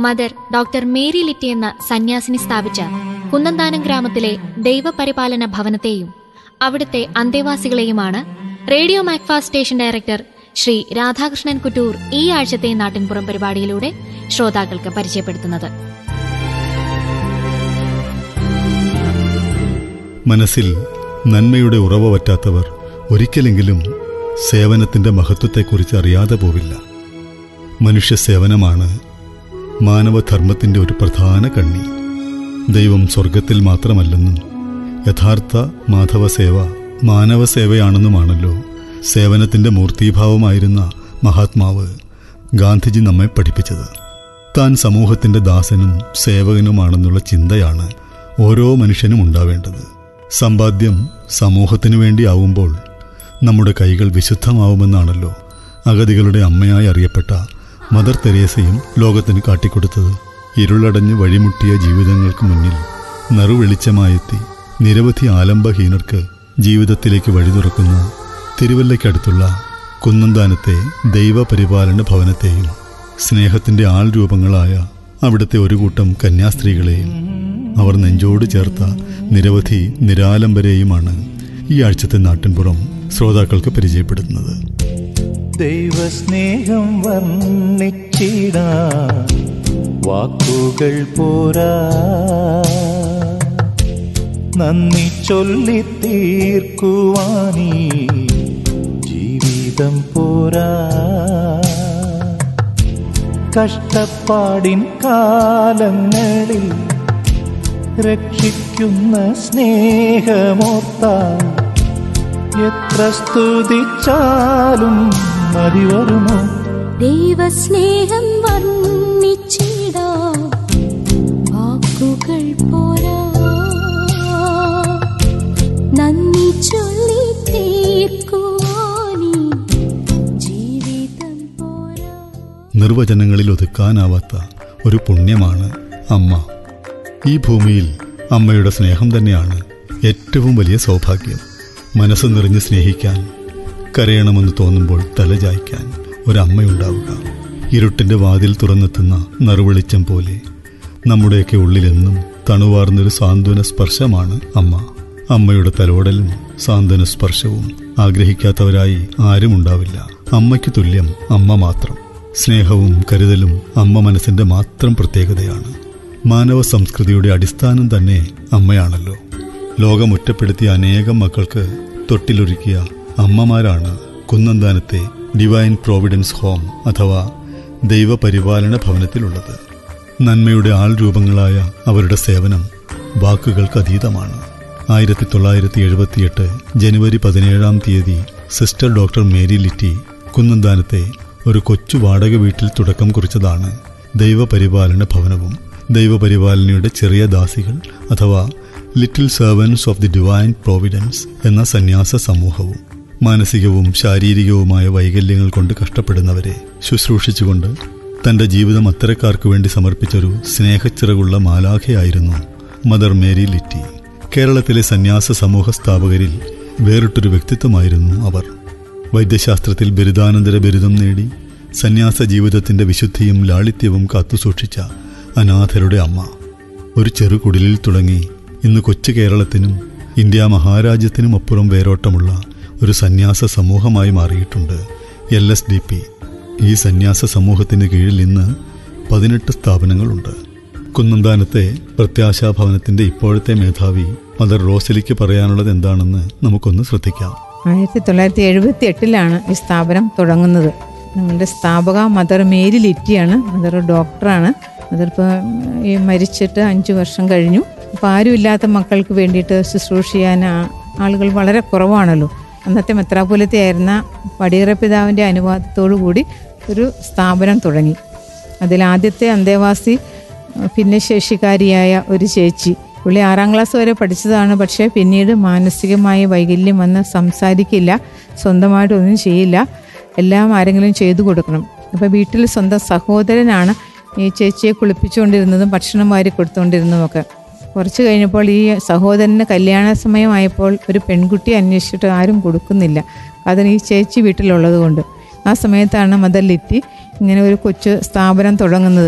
mother doctor Mary Litty എന്ന സന്യാസിനി സ്ഥാപിച്ച കുന്നന്താനം ഗ്രാമത്തിലെ ദൈവപരിപാലന ഭവനത്തെയും അവിടുത്തെ അന്തേവാസികളെയുമാണ് radio Macfast station director Shri Radhakrishnan Kuttoor ഈ ആഴ്ചത്തെ നാട്ടിൻപുറം പരിപാടിയിലൂടെ ശ്രോതാക്കൾക്ക് പരിചയപ്പെടുത്തുന്നത് മനസ്സിൽ നന്മയുടെ ഉറവ പറ്റാത്തവർ ഒരിക്കലെങ്കിലും സേവനത്തിന്റെ മഹത്വത്തെക്കുറിച്ച് അറിയാതെ പോവില്ല മനുഷ്യ സേവനമാണ് മാനവധർമ്മത്തിന്റെ ഒരു പ്രധാന കണ്ണി ദൈവം സ്വർഗത്തിൽ മാത്രമല്ലെന്നും യഥാർത്ഥ മാധവസേവ മാനവസേവയാണെന്നുമാണല്ലോ സേവനത്തിന്റെ മൂർത്തീഭാവമായിരുന്ന മഹാത്മാവ് ഗാന്ധിജി നമ്മെ പഠിപ്പിച്ചത് താൻ സമൂഹത്തിന്റെ ദാസനും സേവകനുമാണെന്നുള്ള ചിന്തയാണ് ഓരോ മനുഷ്യനും ഉണ്ടാവേണ്ടത് സമ്പാദ്യം സമൂഹത്തിനു വേണ്ടിയാവുമ്പോൾ നമ്മുടെ കൈകൾ വിശുദ്ധമാവുമെന്നാണല്ലോ അഗതികളുടെ അമ്മയായി അറിയപ്പെട്ട മദർ തെരേസയും ലോകത്തിന് കാട്ടിക്കൊടുത്തത് ഇരുളടഞ്ഞ് വഴിമുട്ടിയ ജീവിതങ്ങൾക്ക് മുന്നിൽ നറുവെളിച്ചമായെത്തി നിരവധി ആലംബഹീനർക്ക് ജീവിതത്തിലേക്ക് വഴി തുറക്കുന്ന തിരുവല്ലയ്ക്കടുത്തുള്ള കുന്നന്താനത്തെ ദൈവപരിപാലന ഭവനത്തെയും സ്നേഹത്തിന്റെ ആൾരൂപങ്ങളായ അവിടുത്തെ ഒരു കൂട്ടം കന്യാസ്ത്രീകളെയും അവർ നെഞ്ചോട് ചേർത്ത നിരവധി നിരാലംബരെയുമാണ് ഈ ആഴ്ചത്തെ നാട്ടിൻപുറം ശ്രോതാക്കൾക്ക് പരിചയപ്പെടുത്തുന്നത് ദൈവസ്നേഹം വർണ്ണിച്ചിടാ വാക്കുകൾ പോരാ നന്ദി ചൊല്ലി തീർക്കുവാനീ ജീവിതം പോരാ കഷ്ടപ്പാടിൻ കാലങ്ങളിൽ രക്ഷിക്കുന്ന സ്നേഹമോർത്താൽ എത്ര സ്തുതിച്ചാലും മതി വരുമോ ദൈവസ്നേഹം വർണ്ണിച്ചിടാ വാക്കുകൾ പോരാ നന്ദി ചൊല്ലി തീർക്കുവാനീ ജീവിതം പോരാ നിർവചനങ്ങളിൽ ഒതുക്കാനാവാത്ത ഒരു പുണ്യമാണ് അമ്മ ഈ ഭൂമിയിൽ അമ്മയുടെ സ്നേഹം തന്നെയാണ് ഏറ്റവും വലിയ സൗഭാഗ്യം മനസ്സ് നിറഞ്ഞ് സ്നേഹിക്കാൻ കരയണമെന്ന് തോന്നുമ്പോൾ തലചായ്ക്കാൻ ഒരമ്മയുണ്ടാവുക ഇരുട്ടിന്റെ വാതിൽ തുറന്നെത്തുന്ന നറുവെളിച്ചം പോലെ നമ്മുടെയൊക്കെ ഉള്ളിലെന്നും തണുവാർന്നൊരു സാന്ത്വന സ്പർശമാണ് അമ്മ അമ്മയുടെ തലോടലും സാന്ത്വന സ്പർശവും ആഗ്രഹിക്കാത്തവരായി ആരും ഉണ്ടാവില്ല അമ്മയ്ക്ക് തുല്യം അമ്മ മാത്രം സ്നേഹവും കരുതലും അമ്മ മനസ്സിന്റെ മാത്രം പ്രത്യേകതയാണ് മാനവ സംസ്കൃതിയുടെ അടിസ്ഥാനം തന്നെ അമ്മയാണല്ലോ ലോകമൊറ്റപ്പെടുത്തിയ അനേകം മക്കൾക്ക് തൊട്ടിലൊരുക്കിയ അമ്മമാരാണ് കുന്നന്താനത്തെ ഡിവൈൻ പ്രോവിഡൻസ് ഹോം അഥവാ ദൈവപരിപാലന ഭവനത്തിലുള്ളത് നന്മയുടെ ആൾരൂപങ്ങളായ അവരുടെ സേവനം വാക്കുകൾക്ക് അതീതമാണ് ആയിരത്തി തൊള്ളായിരത്തി എഴുപത്തിയെട്ട് ജനുവരി പതിനേഴാം തീയതി സിസ്റ്റർ ഡോക്ടർ മേരി ലിറ്റി കുന്നന്താനത്തെ ഒരു കൊച്ചു വാടക വീട്ടിൽ തുടക്കം കുറിച്ചതാണ് ദൈവപരിപാലന ഭവനവും ദൈവപരിപാലനയുടെ ചെറിയ ദാസികൾ അഥവാ little servants of the divine providence എന്ന സന്യാസ സമൂഹവും മാനസികവും ശാരീരികവുമായ വൈകല്യങ്ങൾ കൊണ്ട് കഷ്ടപ്പെടുന്നവരെ ശുശ്രൂഷിച്ചുകൊണ്ട് തന്റെ ജീവിതം അത്തരക്കാർക്ക് വേണ്ടി സമർപ്പിച്ചൊരു സ്നേഹച്ചിറകുള്ള മാലാഖയായിരുന്നു മദർ മേരി ലിറ്റി കേരളത്തിലെ സന്യാസ സമൂഹ സ്ഥാപകരിൽ വേറിട്ടൊരു വ്യക്തിത്വമായിരുന്നു അവർ വൈദ്യശാസ്ത്രത്തിൽ ബിരുദാനന്തര ബിരുദം നേടി സന്യാസ ജീവിതത്തിന്റെ വിശുദ്ധിയും ലാളിത്യവും കാത്തുസൂക്ഷിച്ച അനാഥരുടെ അമ്മ ഒരു ചെറു കുടിലിൽ തുടങ്ങി ഇന്ന് കൊച്ചു കേരളത്തിനും ഇന്ത്യ മഹാരാജ്യത്തിനും അപ്പുറം വേരോട്ടമുള്ള ഒരു സന്യാസ സമൂഹമായി മാറിയിട്ടുണ്ട് എൽ എസ് ഡി പി ഈ സന്യാസ സമൂഹത്തിന് കീഴിൽ ഇന്ന് പതിനെട്ട് സ്ഥാപനങ്ങളുണ്ട് കുന്നന്താനത്തെ പ്രത്യാശാഭവനത്തിന്റെ ഇപ്പോഴത്തെ മേധാവി മദർ റോസലിക്ക് പറയാനുള്ളത് എന്താണെന്ന് നമുക്കൊന്ന് ശ്രദ്ധിക്കാം ആയിരത്തി തൊള്ളായിരത്തി എഴുപത്തി എട്ടിലാണ് ഈ സ്ഥാപനം തുടങ്ങുന്നത് ഞങ്ങളുടെ സ്ഥാപക മദർ മേരി ലിറ്റിയാണ് മദർ ഡോക്ടറാണ് മദറിപ്പോൾ ഈ മരിച്ചിട്ട് അഞ്ച് വർഷം കഴിഞ്ഞു അപ്പോൾ ആരുമില്ലാത്ത മക്കൾക്ക് വേണ്ടിയിട്ട് ശുശ്രൂഷ ചെയ്യാൻ ആ- ആളുകൾ വളരെ കുറവാണല്ലോ അന്നത്തെ മെത്രാപൊലത്തെ ആയിരുന്ന പടിയറ പിതാവിൻ്റെ അനുവാദത്തോടു കൂടി ഒരു സ്ഥാപനം തുടങ്ങി അതിൽ ആദ്യത്തെ അന്തേവാസി ഭിന്നശേഷിക്കാരിയായ ഒരു ചേച്ചി പുള്ളി ആറാം ക്ലാസ് വരെ പഠിച്ചതാണ് പക്ഷേ പിന്നീട് മാനസികമായ വൈകല്യം വന്ന് സംസാരിക്കില്ല സ്വന്തമായിട്ടൊന്നും ചെയ്യില്ല എല്ലാം ആരെങ്കിലും ചെയ്തു കൊടുക്കണം അപ്പോൾ വീട്ടിൽ സ്വന്തം സഹോദരനാണ് ഈ ചേച്ചിയെ കുളിപ്പിച്ചുകൊണ്ടിരുന്നതും ഭക്ഷണം വാരി കൊടുത്തുകൊണ്ടിരുന്നതുമൊക്കെ കുറച്ച് കഴിഞ്ഞപ്പോൾ ഈ സഹോദരന് കല്യാണ സമയമായപ്പോൾ ഒരു പെൺകുട്ടിയെ അന്വേഷിച്ചിട്ട് ആരും കൊടുക്കുന്നില്ല അതിന് ഈ ചേച്ചി വീട്ടിലുള്ളത് കൊണ്ട് ആ സമയത്താണ് മദർ ലിറ്റി ഇങ്ങനെ ഒരു കൊച്ചു സ്ഥാപനം തുടങ്ങുന്നത്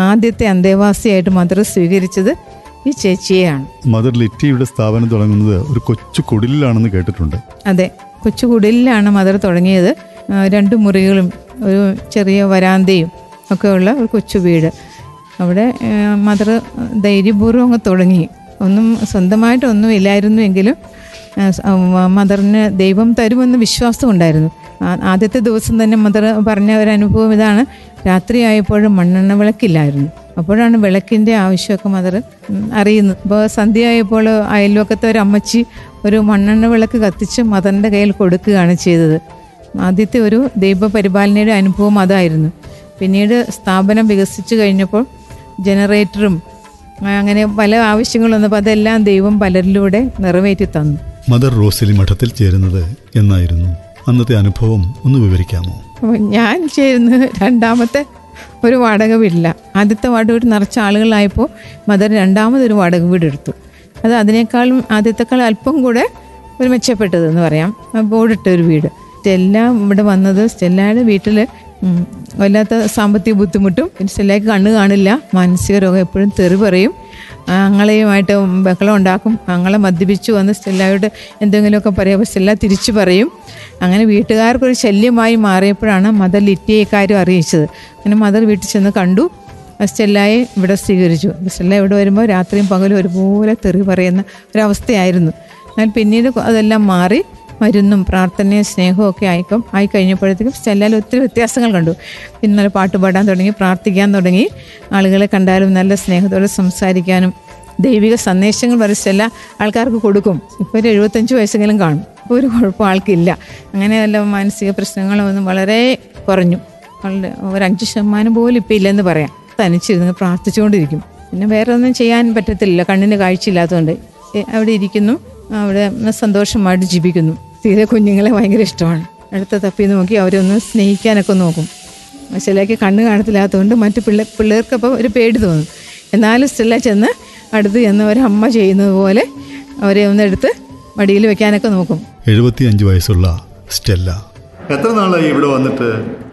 ആദ്യത്തെ അന്തേവാസിയായിട്ട് മദർ സ്വീകരിച്ചത് ഈ ചേച്ചിയെയാണ് മദർ ലിറ്റിയുടെ സ്ഥാപനം തുടങ്ങുന്നത് ഒരു കൊച്ചു കുടിലാണെന്ന് കേട്ടിട്ടുണ്ട് അതെ കൊച്ചു കുടിലാണ് മദർ തുടങ്ങിയത് ആ, രണ്ട് മുറികളും ഒരു ചെറിയ വരാന്തയും ഒക്കെ ഉള്ള ഒരു കൊച്ചു വീട് അവിടെ മദർ ധൈര്യപൂർവ്വം അങ്ങ് തുടങ്ങി ഒന്നും സ്വന്തമായിട്ടൊന്നും ഇല്ലായിരുന്നു എങ്കിലും ആ, സ- ആ, മദറിന് ദൈവം തരുമെന്ന് വിശ്വാസം ഉണ്ടായിരുന്നു ആ- ആദ്യത്തെ ദിവസം തന്നെ മദർ പറഞ്ഞ ഒരു അനുഭവം ഇതാണ് രാത്രിയായപ്പോഴും മണ്ണെണ്ണ വിളക്കില്ലായിരുന്നു അപ്പോഴാണ് വിളക്കിൻ്റെ ആവശ്യമൊക്കെ മദർ ഉം, അറിയുന്നത് അപ്പോൾ സന്ധ്യയായപ്പോൾ അയൽവക്കത്തെ ഒരു അമ്മച്ചി ഒരു മണ്ണെണ്ണ വിളക്ക് കത്തിച്ച് മദറിൻ്റെ കയ്യിൽ കൊടുക്കുകയാണ് ചെയ്തത് ആദ്യത്തെ ഒരു ദൈവപരിപാലനയുടെ അനുഭവം അതായിരുന്നു പിന്നീട് സ്ഥാപനം വികസിച്ചു കഴിഞ്ഞപ്പോൾ ജനറേറ്ററും ആ, അങ്ങനെ പല ആവശ്യങ്ങൾ വന്നപ്പോൾ അതെല്ലാം ദൈവം പലരിലൂടെ നിറവേറ്റി തന്നു മദർ റോസലി മഠത്തിൽ ചേരുന്നത് എന്നായിരുന്നു അന്നത്തെ അനുഭവം ഒന്ന് വിവരിക്കാമോ അപ്പോൾ ഞാൻ ചേരുന്നത് രണ്ടാമത്തെ ഒരു വാടക വീടില്ല ആദ്യത്തെ വാടക വീട് നിറച്ച ആളുകളായപ്പോൾ മദർ രണ്ടാമതൊരു വാടക വീട് എടുത്തു അത് അതിനേക്കാളും ആദ്യത്തെക്കാൾ അല്പം കൂടെ ഒരു മെച്ചപ്പെട്ടതെന്ന് പറയാം ബോർഡിട്ട ഒരു വീട് സ്റ്റെല്ല ഇവിടെ വന്നത് സ്റ്റെല്ലയുടെ വീട്ടിൽ വല്ലാത്ത സാമ്പത്തിക ബുദ്ധിമുട്ടും പിന്നെ സ്റ്റെല്ലയ്ക്ക് കണ്ണ് കാണില്ല മാനസിക രോഗം എപ്പോഴും തെറി പറയും ആ, അങ്ങളെയുമായിട്ട് ബഹളം ഉണ്ടാക്കും അങ്ങളെ മദ്യപിച്ചു വന്ന് സ്റ്റെല്ലയോട് എന്തെങ്കിലുമൊക്കെ പറയുമ്പോൾ സ്റ്റെല്ല തിരിച്ചു പറയും അങ്ങനെ വീട്ടുകാർക്കൊരു ശല്യമായി മാറിയപ്പോഴാണ് മദർ ലിറ്റിയെ കാര്യം അറിയിച്ചത് അങ്ങനെ മദർ വീട്ടിൽ ചെന്ന് കണ്ടു ആ സ്റ്റെല്ലയെ ഇവിടെ സ്വീകരിച്ചു സ്റ്റെല്ല ഇവിടെ വരുമ്പോൾ രാത്രിയും പകലും ഒരുപോലെ തെറി പറയുന്ന ഒരവസ്ഥയായിരുന്നു എന്നാൽ പിന്നീട് അതെല്ലാം മാറി മരുന്നും പ്രാർത്ഥനയും സ്നേഹവും ഒക്കെ ആയിക്കും ആയി കഴിഞ്ഞപ്പോഴത്തേക്കും സ്റ്റെല്ലയിൽ ഒത്തിരി വ്യത്യാസങ്ങൾ കണ്ടു പിന്നെ നല്ല പാട്ട് പാടാൻ തുടങ്ങി പ്രാർത്ഥിക്കാൻ തുടങ്ങി ആളുകളെ കണ്ടാലും നല്ല സ്നേഹത്തോടെ സംസാരിക്കാനും ദൈവിക സന്ദേശങ്ങൾ വരെ സ്റ്റെല്ല ആൾക്കാർക്ക് കൊടുക്കും ഇപ്പോൾ ഒരു എഴുപത്തഞ്ച് വയസ്സെങ്കിലും കാണും ഇപ്പോൾ ഒരു കുഴപ്പം ആൾക്കില്ല അങ്ങനെ വല്ല മാനസിക പ്രശ്നങ്ങളൊന്നും വളരെ കുറഞ്ഞു വളരെ ഒരു അഞ്ച് ശതമാനം പോലും ഇപ്പം ഇല്ലെന്ന് പറയാം തനിച്ചിരുന്ന് പ്രാർത്ഥിച്ചുകൊണ്ടിരിക്കും പിന്നെ വേറെ ഒന്നും ചെയ്യാൻ പറ്റത്തില്ല കണ്ണിന് കാഴ്ചയില്ലാത്തതുകൊണ്ട് ഏ, അവിടെ ഇരിക്കുന്നു അവിടെ സന്തോഷമായിട്ട് ജീവിക്കുന്നു തീരെ കുഞ്ഞുങ്ങളെ ഭയങ്കര ഇഷ്ടമാണ് അടുത്ത തപ്പി നോക്കി അവരൊന്ന് സ്നേഹിക്കാനൊക്കെ നോക്കും സ്റ്റെല്ലയ്ക്ക് കണ്ണ് കാണത്തില്ലാത്തതുകൊണ്ട് മറ്റു പിള്ളേ പിള്ളേർക്കപ്പോൾ ഒരു പേടി തോന്നും എന്നാലും സ്റ്റെല്ല ചെന്ന് അടുത്ത് ചെന്ന് ഒരമ്മ ചെയ്യുന്നത് പോലെ അവരെ ഒന്ന് എടുത്ത് മടിയിൽ വെക്കാനൊക്കെ നോക്കും എഴുപത്തിയഞ്ച് വയസ്സുള്ള സ്റ്റെല്ല എത്ര നാളായി ഇവിടെ വന്നിട്ട്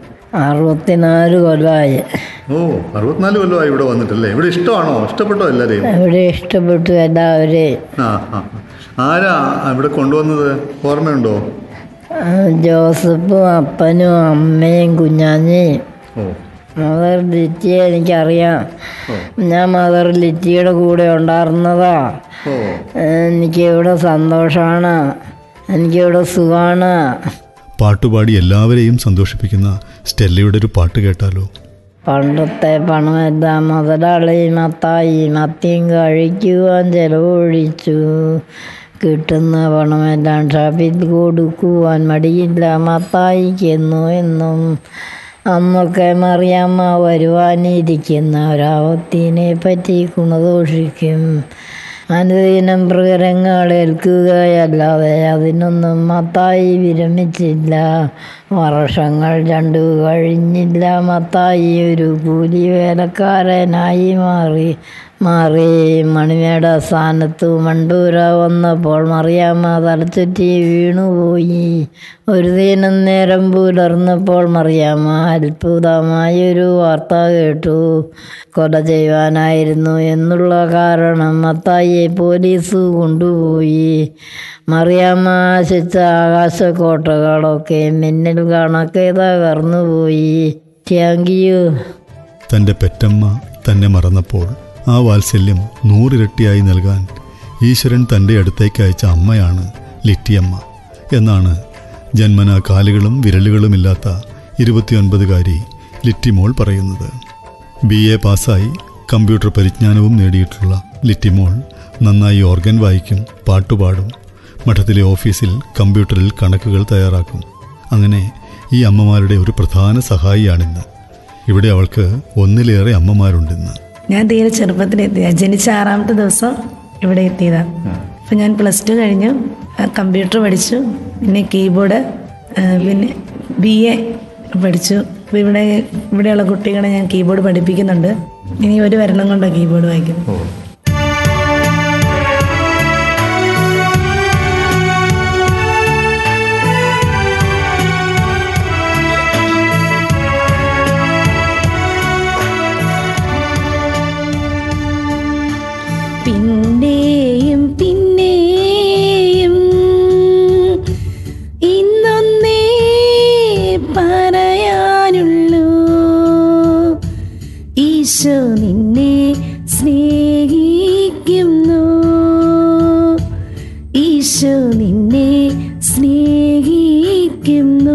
അറുപത്തിനാല് കൊല്ലമായി ഓ അറുപത്തിനാല് കൊല്ലമായി ഇവിടെ വന്നിട്ടല്ലേ ഇവിടെ ഇഷ്ടമാണോ ഇഷ്ടപ്പെട്ടോ എല്ലാരെയും ഇവിടെ ഇഷ്ടപ്പെട്ടു എല്ലാവരെയും ആ ആ ആരാ ഇവിടെ കൊണ്ടുവന്നത് ഓർമ്മയുണ്ടോ ആ, ജോസഫും അപ്പനും അമ്മയും കുഞ്ഞാഞ്ഞിയും ഓ മദർ ലിറ്റിയെ എനിക്കറിയാം ഞാൻ മദർ ലിറ്റിയുടെ കൂടെ ഉണ്ടായിരുന്നതാ ഓ എനിക്കിവിടെ സന്തോഷമാണ് എനിക്കിവിടെ സുഖമാണ് പാട്ടുപാടി എല്ലാവരെയും സന്തോഷിപ്പിക്കുന്ന സ്റ്റെല്ലയുടെ ഒരു പാട്ട് കേട്ടാലോ പണ്ടത്തെ പണമെല്ലാം മുതലാളി മത്തായി മത്തിയും കഴിക്കുവാൻ ചെലവഴിച്ചു കിട്ടുന്ന പണമെല്ലാം ഷാപ്പിൽ കൊടുക്കുവാൻ മടിയില്ല മത്തായിക്കുന്നു എന്നും അന്നൊക്കെ മറിയാമ്മ വരുവാനിരിക്കുന്ന ഒരാവത്തിനെ പറ്റി ഗുണദോഷിക്കും അനുദിനം പ്രകരങ്ങൾ ഏൽക്കുകയല്ലാതെ അതിനൊന്നും മത്തായി വിരമിച്ചില്ല വർഷങ്ങൾ രണ്ടു കഴിഞ്ഞില്ല മത്തായി ഒരു കൂലി വേലക്കാരനായി മാറി മാറി മണിമേട സ്ഥാനത്ത് മണ്ടൂര വന്നപ്പോൾ മറിയാമ്മ തലച്ചുറ്റി വീണുപോയി ഒരു ദിനം നേരം പുലർന്നപ്പോൾ മറിയാമ്മ അത്ഭുതമായൊരു വാർത്ത കേട്ടു കൊല ചെയ്യുവാനായിരുന്നു എന്നുള്ള കാരണം മത്തായിയെ പോലീസ് കൊണ്ടുപോയി മറിയാമ്മ ആശിച്ച ആകാശക്കോട്ടകളൊക്കെ മിന്നൽ കണക്കെ തകർന്നുപോയി താങ്ക് യു തൻ്റെ പെറ്റമ്മ തന്നെ മറന്നപ്പോൾ ആ വാത്സല്യം നൂറിരട്ടിയായി നൽകാൻ ഈശ്വരൻ തൻ്റെ അടുത്തേക്ക് അയച്ച അമ്മയാണ് ലിറ്റിയമ്മ എന്നാണ് ജന്മന കാലുകളും വിരലുകളുമില്ലാത്ത ഇരുപത്തിയൊൻപതുകാരി ലിറ്റിമോൾ പറയുന്നത് ബി എ പാസ്സായി കമ്പ്യൂട്ടർ പരിജ്ഞാനവും നേടിയിട്ടുള്ള ലിറ്റിമോൾ നന്നായി ഓർഗൻ വായിക്കും പാട്ടുപാടും മഠത്തിലെ ഓഫീസിൽ കമ്പ്യൂട്ടറിൽ കണക്കുകൾ തയ്യാറാക്കും അങ്ങനെ ഈ അമ്മമാരുടെ ഒരു പ്രധാന സഹായിയാണിന്ന് ഇവിടെ അവൾക്ക് ഒന്നിലേറെ അമ്മമാരുണ്ടെന്ന് ഞാൻ തീരെ ചെറുപ്പത്തിൽ എത്തിയ ജനിച്ച ആറാമത്തെ ദിവസം ഇവിടെ എത്തിയതാണ് അപ്പം ഞാൻ പ്ലസ് ടു കഴിഞ്ഞു ആ, കമ്പ്യൂട്ടർ പഠിച്ചു പിന്നെ കീബോർഡ് ആ, പിന്നെ ബി എ പഠിച്ചു അപ്പോൾ ഇവിടെ ഇവിടെയുള്ള കുട്ടികളെ ഞാൻ കീബോർഡ് പഠിപ്പിക്കുന്നുണ്ട് ഇനി ഒരു വരണം കൊണ്ടാണ് കീബോർഡ് വായിക്കുന്നത് ഈശോ നിന്നെ സ്നേഹിക്കുന്നു ഈശോ നിന്നെ സ്നേഹിക്കുന്നു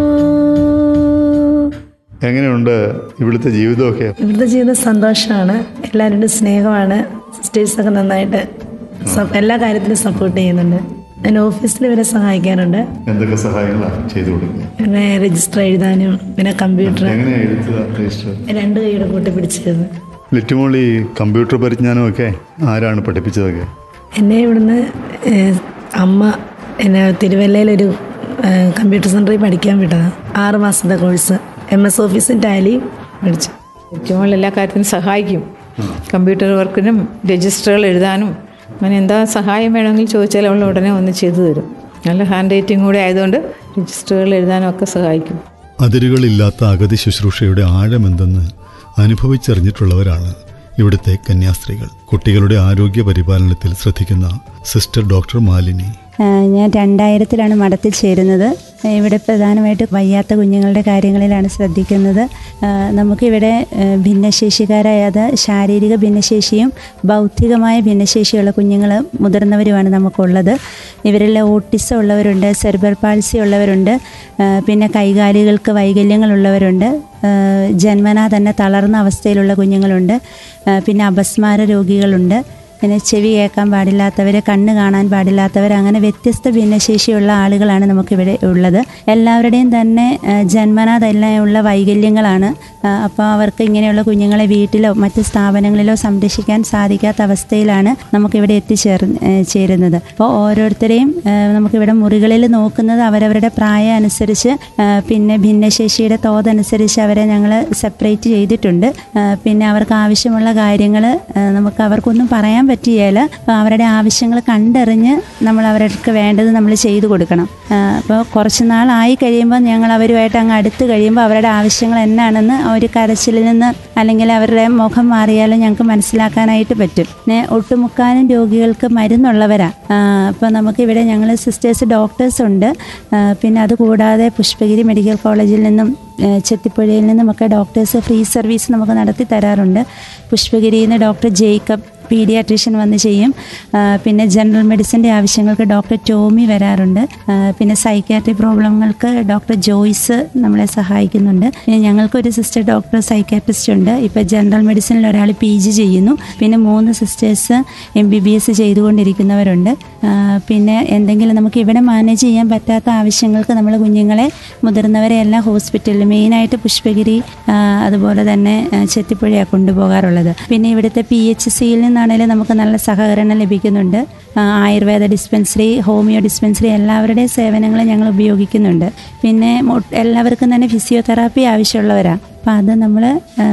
എങ്ങനെയുണ്ട് ഇവിടുത്തെ ജീവിതമൊക്കെ ഇവിടുത്തെ ജീവിതം സന്തോഷമാണ് എല്ലാവരുടെ സ്നേഹമാണ് സിസ്റ്റേഴ്സൊക്കെ നന്നായിട്ട് സ- എല്ലാ കാര്യത്തിലും സപ്പോർട്ട് ചെയ്യുന്നുണ്ട് ഞാൻ ഓഫീസിൽ ഇവരെ സഹായിക്കാറുണ്ട് എന്തൊക്കെ സഹായങ്ങളാണ് ചെയ്തു കൊടുക്കുക പിന്നെ രജിസ്റ്റർ എഴുതാനും പിന്നെ കമ്പ്യൂട്ടർ എങ്ങനെയാണ് എഴുത്തുക രജിസ്റ്റർ രണ്ട് കൈയുടെ കൂട്ടി പിടിച്ചിരുന്നു ലിറ്റുമോൾ ഈ കമ്പ്യൂട്ടർ പരിജ്ഞാനമൊക്കെ ആരാണ് പഠിപ്പിച്ചതൊക്കെ എന്നെ ഇവിടുന്ന് ഏഹ്, അമ്മ എന്നെ തിരുവല്ലയിലൊരു ഏഹ്, കമ്പ്യൂട്ടർ സെൻ്ററിൽ പഠിക്കാൻ വിട്ടതാണ് ആറ് മാസത്തെ കോഴ്സ് എം എസ് ഓഫീസും ടാലിയും പഠിച്ചു ചുമൾ എല്ലാ കാര്യത്തിനും സഹായിക്കും കമ്പ്യൂട്ടർ വർക്കിനും രജിസ്റ്ററുകൾ എഴുതാനും അങ്ങനെ എന്താ സഹായം വേണമെങ്കിൽ ചോദിച്ചാൽ അവൾ ഉടനെ ഒന്ന് ചെയ്തു തരും നല്ല ഹാൻഡ് റൈറ്റിംഗ് കൂടെ ആയതുകൊണ്ട് രജിസ്റ്ററുകൾ എഴുതാനും ഒക്കെ സഹായിക്കും അതിരുകളില്ലാത്ത അഗതി ശുശ്രൂഷയുടെ ആഴമെന്തെന്ന് അനുഭവിച്ചറിഞ്ഞിട്ടുള്ളവരാണ് ഇവിടുത്തെ കന്യാസ്ത്രീകൾ കുട്ടികളുടെ ആരോഗ്യ പരിപാലനത്തിൽ ശ്രദ്ധിക്കുന്ന സിസ്റ്റർ ഡോക്ടർ മാലിനി ആ, ഞാൻ രണ്ടായിരത്തിലാണ് മഠത്തിൽ ചേരുന്നത് ഇവിടെ പ്രധാനമായിട്ട് വയ്യാത്ത കുഞ്ഞുങ്ങളുടെ കാര്യങ്ങളിലാണ് ശ്രദ്ധിക്കുന്നത് ആ, നമുക്കിവിടെ ആ, ഭിന്നശേഷിക്കാരായത് ശാരീരിക ഭിന്നശേഷിയും ബൗദ്ധികമായ ഭിന്നശേഷിയുള്ള കുഞ്ഞുങ്ങൾ മുതിർന്നവരുമാണ് നമുക്കുള്ളത് ഇവരെല്ലാം ഓട്ടിസം ഉള്ളവരുണ്ട് സെർബർ പാൾസി ഉള്ളവരുണ്ട് ആ, പിന്നെ കൈകാലുകൾക്ക് വൈകല്യങ്ങളുള്ളവരുണ്ട് ആ, ജന്മനാ തന്നെ തളർന്ന അവസ്ഥയിലുള്ള കുഞ്ഞുങ്ങളുണ്ട് ആ, പിന്നെ അപസ്മാര രോഗികളുണ്ട് പിന്നെ ചെവി കേൾക്കാൻ പാടില്ലാത്തവർ കണ്ണ് കാണാൻ പാടില്ലാത്തവർ അങ്ങനെ വ്യത്യസ്ത ഭിന്നശേഷിയുള്ള ആളുകളാണ് നമുക്കിവിടെ ഉള്ളത് എല്ലാവരുടെയും തന്നെ ആ, ജന്മനാ തന്നെ ഉള്ള വൈകല്യങ്ങളാണ് ആ, അപ്പോൾ അവർക്ക് ഇങ്ങനെയുള്ള കുഞ്ഞുങ്ങളെ വീട്ടിലോ മറ്റ് സ്ഥാപനങ്ങളിലോ സംരക്ഷിക്കാൻ സാധിക്കാത്ത അവസ്ഥയിലാണ് നമുക്കിവിടെ എത്തിച്ചേർ ഏ, ചേരുന്നത് അപ്പോൾ ഓരോരുത്തരെയും ആ, നമുക്കിവിടെ മുറികളിൽ നോക്കുന്നത് അവരവരുടെ പ്രായം അനുസരിച്ച് ആ, പിന്നെ ഭിന്നശേഷിയുടെ തോതനുസരിച്ച് അവരെ ഞങ്ങൾ സെപ്പറേറ്റ് ചെയ്തിട്ടുണ്ട് ആ, പിന്നെ അവർക്ക് ആവശ്യമുള്ള കാര്യങ്ങൾ നമുക്ക് അവർക്കൊന്നും പറയാൻ പറ്റുകയില്ല അപ്പോൾ അവരുടെ ആവശ്യങ്ങൾ കണ്ടറിഞ്ഞ് നമ്മൾ അവർക്ക് വേണ്ടത് നമ്മൾ ചെയ്തു കൊടുക്കണം ആ, അപ്പോൾ കുറച്ച് നാളായി കഴിയുമ്പോൾ ഞങ്ങൾ അവരുമായിട്ട് അങ്ങ് അടുത്ത് കഴിയുമ്പോൾ അവരുടെ ആവശ്യങ്ങൾ എന്നാണെന്ന് ആ ഒരു കരച്ചിലിൽ നിന്ന് അല്ലെങ്കിൽ അവരുടെ മുഖം മാറിയാലും ഞങ്ങൾക്ക് മനസ്സിലാക്കാനായിട്ട് പറ്റും പിന്നെ ഒട്ടുമുക്കാലും രോഗികൾക്ക് മരുന്നുള്ളവരാണ് അപ്പോൾ നമുക്കിവിടെ ഞങ്ങൾ സിസ്റ്റേഴ്സ് ഡോക്ടേഴ്സ് ഉണ്ട് ആ, പിന്നെ അതുകൂടാതെ പുഷ്പഗിരി മെഡിക്കൽ കോളേജിൽ നിന്നും ആ, ചെത്തിപ്പുഴയിൽ നിന്നുമൊക്കെ ഡോക്ടേഴ്സ് ഫ്രീ സർവീസ് നമുക്ക് നടത്തി തരാറുണ്ട് പുഷ്പഗിരിയിൽ നിന്ന് ഡോക്ടർ ജേക്കബ് പീഡിയാട്രീഷ്യൻ വന്ന് ചെയ്യും ആ, പിന്നെ ജനറൽ മെഡിസിൻ്റെ ആവശ്യങ്ങൾക്ക് ഡോക്ടർ ടോമി വരാറുണ്ട് ആ, പിന്നെ സൈക്കാട്രി പ്രോബ്ലങ്ങൾക്ക് ഡോക്ടർ ജോയ്സ് നമ്മളെ സഹായിക്കുന്നുണ്ട് പിന്നെ ഞങ്ങൾക്കൊരു സിസ്റ്റർ ഡോക്ടർ സൈക്കാട്രിസ്റ്റ് ഉണ്ട് ഇപ്പോൾ ജനറൽ മെഡിസിനിൽ ഒരാൾ പി ജി ചെയ്യുന്നു പിന്നെ മൂന്ന് sisters M B B S ചെയ്തുകൊണ്ടിരിക്കുന്നവരുണ്ട് ആ, പിന്നെ എന്തെങ്കിലും നമുക്ക് ഇവിടെ മാനേജ് ചെയ്യാൻ പറ്റാത്ത ആവശ്യങ്ങൾക്ക് നമ്മൾ കുഞ്ഞുങ്ങളെ മുതിർന്നവരെ എല്ലാം ഹോസ്പിറ്റലിൽ മെയിനായിട്ട് പുഷ്പഗിരി ആ, അതുപോലെ തന്നെ ആ, ചെത്തിപ്പുഴയാണ് കൊണ്ടുപോകാറുള്ളത് പിന്നെ ഇവിടുത്തെ പി എച്ച് സിയിൽ നിന്നാണെങ്കിലും നമുക്ക് നല്ല സഹകരണം ലഭിക്കുന്നുണ്ട് ആ, ആയുർവേദ ഡിസ്പെൻസറി ഹോമിയോ ഡിസ്പെൻസറി എല്ലാവരുടെയും സേവനങ്ങൾ ഞങ്ങൾ ഉപയോഗിക്കുന്നുണ്ട് പിന്നെ മൊ- എല്ലാവർക്കും തന്നെ ഫിസിയോതെറാപ്പി ആവശ്യമുള്ളവരാണ് അപ്പോൾ അത് നമ്മൾ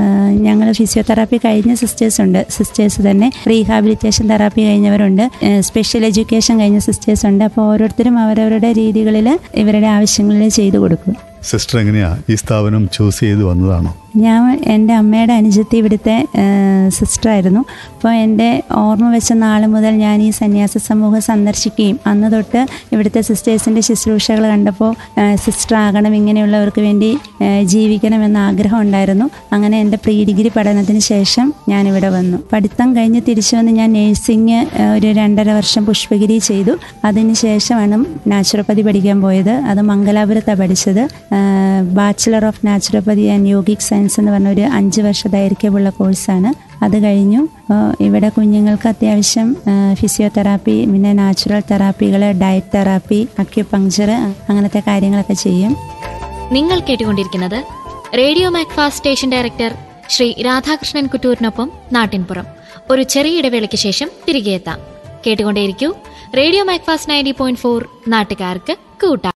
ഞങ്ങൾ ഫിസിയോതെറാപ്പി കഴിഞ്ഞ സിസ്റ്റേഴ്സ് ഉണ്ട് സിസ്റ്റേഴ്സ് തന്നെ റീഹാബിലിറ്റേഷൻ തെറാപ്പി കഴിഞ്ഞവരുണ്ട് സ്പെഷ്യൽ എഡ്യൂക്കേഷൻ കഴിഞ്ഞ സിസ്റ്റേഴ്സ് ഉണ്ട് അപ്പോൾ ഓരോരുത്തരും അവരവരുടെ രീതികളിൽ ഇവരുടെ ആവശ്യങ്ങളിൽ ചെയ്തു കൊടുക്കും സിസ്റ്റർ എങ്ങനെയാ ഈ സ്ഥാപനം ചൂസ് ചെയ്ത് വന്നതാണോ ഞാൻ എൻ്റെ അമ്മയുടെ അനുജത്തി ഇവിടുത്തെ സിസ്റ്ററായിരുന്നു അപ്പോൾ എൻ്റെ ഓർമ്മ വെച്ച നാൾ മുതൽ ഞാൻ ഈ സന്യാസ സമൂഹം സന്ദർശിക്കുകയും അന്ന് തൊട്ട് ഇവിടുത്തെ സിസ്റ്റേഴ്സിൻ്റെ ശുശ്രൂഷകൾ കണ്ടപ്പോൾ സിസ്റ്റർ ആകണം ഇങ്ങനെയുള്ളവർക്ക് വേണ്ടി ആ, ജീവിക്കണമെന്ന ആഗ്രഹം ഉണ്ടായിരുന്നു അങ്ങനെ എൻ്റെ പ്രീ ഡിഗ്രി പഠനത്തിന് ശേഷം ഞാനിവിടെ വന്നു പഠിത്തം കഴിഞ്ഞ് തിരിച്ചു വന്ന് ഞാൻ നേഴ്സിംഗ് ഒരു രണ്ടര വർഷം പുഷ്പഗിരി ചെയ്തു അതിന് ശേഷമാണ് നാച്ചുറോപ്പതി പഠിക്കാൻ പോയത് അത് മംഗലാപുരത്താണ് പഠിച്ചത് bachelor of naturopathy and yogic science എന്ന് പറഞ്ഞ ഒരു അഞ്ച് വർഷ ദൈർഘ്യമുള്ള കോഴ്സാണ് അത് കഴിഞ്ഞു അപ്പോൾ ഇവിടെ കുഞ്ഞുങ്ങൾക്ക് അത്യാവശ്യം ഫിസിയോതെറാപ്പി പിന്നെ നാച്ചുറൽ തെറാപ്പികൾ ഡയറ്റ് തെറാപ്പി അക്യുപങ്ചർ അങ്ങനത്തെ കാര്യങ്ങളൊക്കെ ചെയ്യും നിങ്ങൾ കേട്ടുകൊണ്ടിരിക്കുന്നത് radio Macfast station director Shri Radhakrishnan കുറ്റൂരിനൊപ്പം നാട്ടിൻപുറം ഒരു ചെറിയ ഇടവേളയ്ക്ക് ശേഷം തിരികെ എത്താം കേട്ടുകൊണ്ടേയിരിക്കൂ radio Macfast ninety point four നാട്ടുകാർക്ക് കൂട്ടാം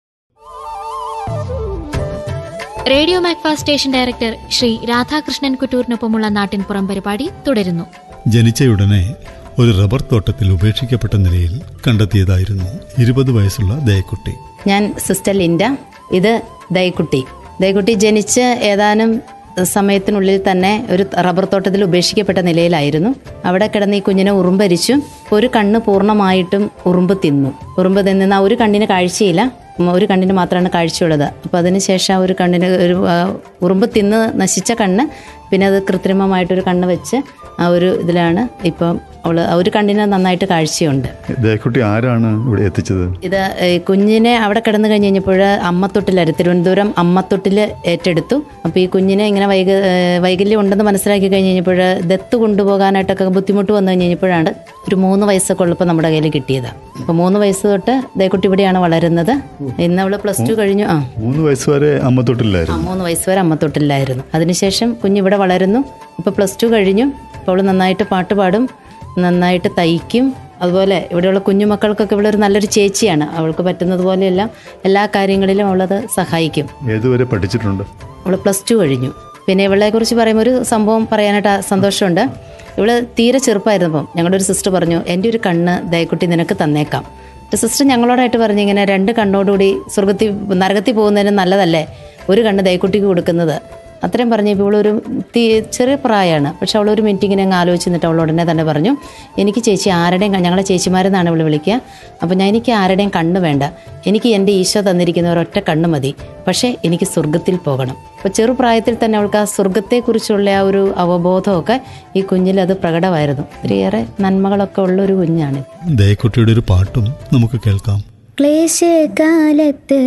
radio Macfast station director Shri Radhakrishnan കുറ്റൂരിനൊപ്പമുള്ള നാട്ടിൻപുറം പരിപാടി തുടരുന്നു ജനിച്ചയുടനെ ഒരു റബ്ബർ തോട്ടത്തിൽ ഉപേക്ഷിക്കപ്പെട്ട നിലയിൽ കണ്ടെത്തിയതായിരുന്നു ഇരുപത് വയസ്സുള്ള ദയക്കുട്ടി ഞാൻ സിസ്റ്റർ ലിൻഡ ഇത് ദയക്കുട്ടി ദയക്കുട്ടി ജനിച്ച് ഏതാനും സമയത്തിനുള്ളിൽ തന്നെ ഒരു റബ്ബർ തോട്ടത്തിൽ ഉപേക്ഷിക്കപ്പെട്ട നിലയിലായിരുന്നു അവിടെ കിടന്ന് ഈ കുഞ്ഞിനെ ഉറുമ്പരിച്ചു ഒരു കണ്ണ് പൂർണ്ണമായിട്ടും ഉറുമ്പ് തിന്നു ഉറുമ്പ് തിന്നുന്ന ഒരു കണ്ണിന് കാഴ്ചയില്ല ഉം, ഒരു കണ്ണിന് മാത്രമാണ് കാഴ്ചയുള്ളത് അപ്പോൾ അതിന് ശേഷം ആ ഒരു കണ്ണിന് ഒരു ആ, ഉറുമ്പ് തിന്ന് നശിച്ച കണ്ണ് പിന്നെ അത് കൃത്രിമമായിട്ടൊരു കണ്ണ് വെച്ച് ആ ഒരു ഇതിലാണ് ഇപ്പം അവൾ ആ ഒരു കണ്ണിന് നന്നായിട്ട് കാഴ്ചയുണ്ട് ദേക്കുട്ടി ആരാണ് ഇവിടെ എത്തിച്ചത് ഇത് ഈ കുഞ്ഞിനെ അവിടെ കിടന്നു കഴിഞ്ഞ് കഴിഞ്ഞപ്പോൾ അമ്മത്തൊട്ടിലായിരുന്നു തിരുവനന്തപുരം അമ്മത്തൊട്ടിൽ ഏറ്റെടുത്തു അപ്പോൾ ഈ കുഞ്ഞിനെ ഇങ്ങനെ വൈക ഏഹ് വൈകല്യം ഉണ്ടെന്ന് മനസ്സിലാക്കി കഴിഞ്ഞ് കഴിഞ്ഞപ്പോൾ ദത്ത് കൊണ്ടുപോകാനായിട്ടൊക്കെ ബുദ്ധിമുട്ട് വന്നു കഴിഞ്ഞ് കഴിഞ്ഞപ്പോഴാണ് ഒരു മൂന്ന് വയസ്സൊക്കെ ഉള്ളപ്പോൾ നമ്മുടെ കയ്യിൽ കിട്ടിയത് അപ്പോൾ മൂന്ന് വയസ്സ് തൊട്ട് ദേക്കുട്ടി ഇവിടെയാണ് വളരുന്നത് ഇന്ന് അവൾ പ്ലസ് ടു കഴിഞ്ഞു ആ മൂന്ന് വയസ്സ് വരെ അമ്മ ആ തൊട്ടില്ലായിരുന്നു മൂന്ന് വയസ്സ് വരെ അമ്മത്തൊട്ടിലായിരുന്നു അതിനുശേഷം കുഞ്ഞിവിടെ വളരുന്നു ഇപ്പോൾ പ്ലസ് ടു കഴിഞ്ഞു അപ്പോൾ അവൾ നന്നായിട്ട് പാട്ട് പാടും നന്നായിട്ട് തയ്ക്കും അതുപോലെ ഇവിടെയുള്ള കുഞ്ഞുമക്കൾക്കൊക്കെ ഇവിടെ ഒരു നല്ലൊരു ചേച്ചിയാണ് അവൾക്ക് പറ്റുന്നത് പോലെയെല്ലാം എല്ലാ കാര്യങ്ങളിലും അവളത് സഹായിക്കും ഏതുവരെ പഠിച്ചിട്ടുണ്ട് അവൾ പ്ലസ് ടു കഴിഞ്ഞു പിന്നെ ഇവളെ കുറിച്ച് പറയുമ്പോൾ ഒരു സംഭവം പറയാനായിട്ട് ആ സന്തോഷമുണ്ട് ഇവള് തീരെ ചെറുപ്പമായിരുന്നപ്പം ഞങ്ങളുടെ ഒരു സിസ്റ്റർ പറഞ്ഞു എൻ്റെ ഒരു കണ്ണ് ദയക്കുട്ടി നിനക്ക് തന്നേക്കാം ഒരു സിസ്റ്റർ ഞങ്ങളോടായിട്ട് പറഞ്ഞു ഇങ്ങനെ രണ്ട് കണ്ണോടുകൂടി സ്വർഗത്തിൽ നരകത്തിൽ പോകുന്നതിന് നല്ലതല്ലേ ഒരു കണ്ണ് ദയക്കുട്ടിക്ക് കൊടുക്കുന്നത് അത്രയും പറഞ്ഞപ്പോൾ ഇവളൊരു തീ ചെറിയ പ്രായമാണ് പക്ഷെ അവളൊരു മിനിറ്റ് ഇങ്ങനെ അങ്ങ് ആലോചിച്ച് നിന്നിട്ട് അവൾ ഉടനെ തന്നെ പറഞ്ഞു എനിക്ക് ചേച്ചി ആരുടെയും ക- ഞങ്ങളെ ചേച്ചിമാരെന്നാണ് ഇവൾ വിളിക്കുക അപ്പോൾ ഞാൻ എനിക്ക് ആരുടെയും കണ്ണ് വേണ്ട എനിക്ക് എൻ്റെ ഈശോ തന്നിരിക്കുന്ന ഒരൊറ്റ കണ്ണ് മതി പക്ഷേ എനിക്ക് സ്വർഗത്തിൽ പോകണം അപ്പോൾ ചെറുപ്രായത്തിൽ തന്നെ അവൾക്ക് ആ സ്വർഗത്തെക്കുറിച്ചുള്ള ആ ഒരു അവബോധമൊക്കെ ഈ കുഞ്ഞിൽ അത് പ്രകടമായിരുന്നു ഒത്തിരിയേറെ നന്മകളൊക്കെ ഉള്ള ഒരു കുഞ്ഞാണ് ദേക്കുട്ടിയുടെ ഒരു പാട്ടും നമുക്ക് കേൾക്കാം ക്ലേശകാലത്ത്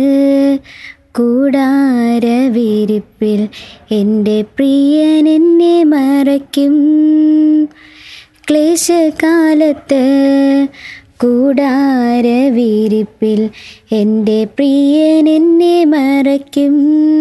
കൂടാരവിരിപ്പിൽ എൻ്റെ പ്രിയൻ എന്നെ മറയ്ക്കും ക്ലേശകാലത്ത് കൂടാരവിരിപ്പിൽ എൻ്റെ പ്രിയൻ എന്നെ മറയ്ക്കും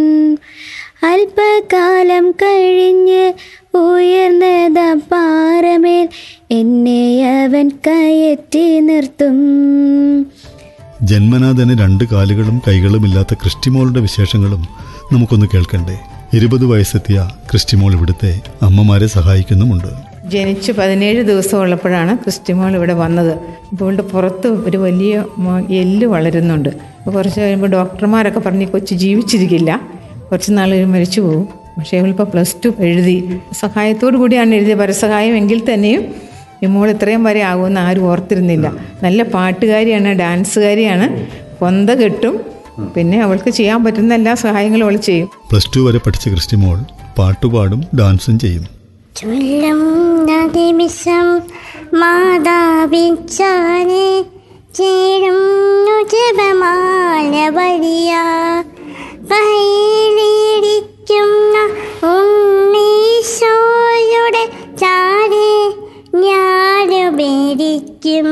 അല്പകാലം കഴിഞ്ഞ് ഉയർന്നത പാറമേൽ എന്നെ അവൻ കയറ്റി നിർത്തും ജന്മനാ തന്നെ രണ്ട് കാലുകളും കൈകളും ഇല്ലാത്ത ക്രിസ്റ്റിമോളുടെ വിശേഷങ്ങളും നമുക്കൊന്ന് കേൾക്കണ്ടേ ഇരുപത് വയസ്സെത്തിയ ക്രിസ്റ്റിമോൾ ഇവിടുത്തെ അമ്മമാരെ സഹായിക്കുന്നുമുണ്ട് ജനിച്ച് പതിനേഴ് ദിവസം ഉള്ളപ്പോഴാണ് ക്രിസ്റ്റിമോൾ ഇവിടെ വന്നത് അപ്പോൾ ഇവളുടെ പുറത്ത് ഒരു വലിയ മ- എല്ല് വളരുന്നുണ്ട് അപ്പോൾ കുറച്ച് കഴിയുമ്പോൾ ഡോക്ടർമാരൊക്കെ പറഞ്ഞ് ഈ കൊച്ചു ജീവിച്ചിരിക്കില്ല കുറച്ച് നാൾ കഴിയുമ്പോൾ മരിച്ചു പോകും പക്ഷേ ഇവളിപ്പോൾ പ്ലസ് ടു എഴുതി സഹായത്തോടു കൂടിയാണ് എഴുതിയ പരസഹായം എങ്കിൽ തന്നെയും ഈ മോൾ ഇത്രയും വരെ ആകുമെന്ന് ആരും ഓർത്തിരുന്നില്ല നല്ല പാട്ടുകാരിയാണ് ഡാൻസുകാരിയാണ് കൊന്ത കെട്ടും പിന്നെ അവൾക്ക് ചെയ്യാൻ പറ്റുന്ന എല്ലാ സഹായങ്ങളും അവൾ ചെയ്യും പ്ലസ് ടു വരെ പഠിച്ച ക്രിസ്റ്റിമോൾ പാട്ടുപാടും ഡാൻസും ചെയ്യും ചൊല്ലും നിമിഷം മാതാപിച്ചാനെ ചേരുന്നു ജപമാല വലിയ കയ്യിലിരിക്കുന്ന ഉണ്ണീശോയുടെ ചാരെ ഞാനുപേരിക്കും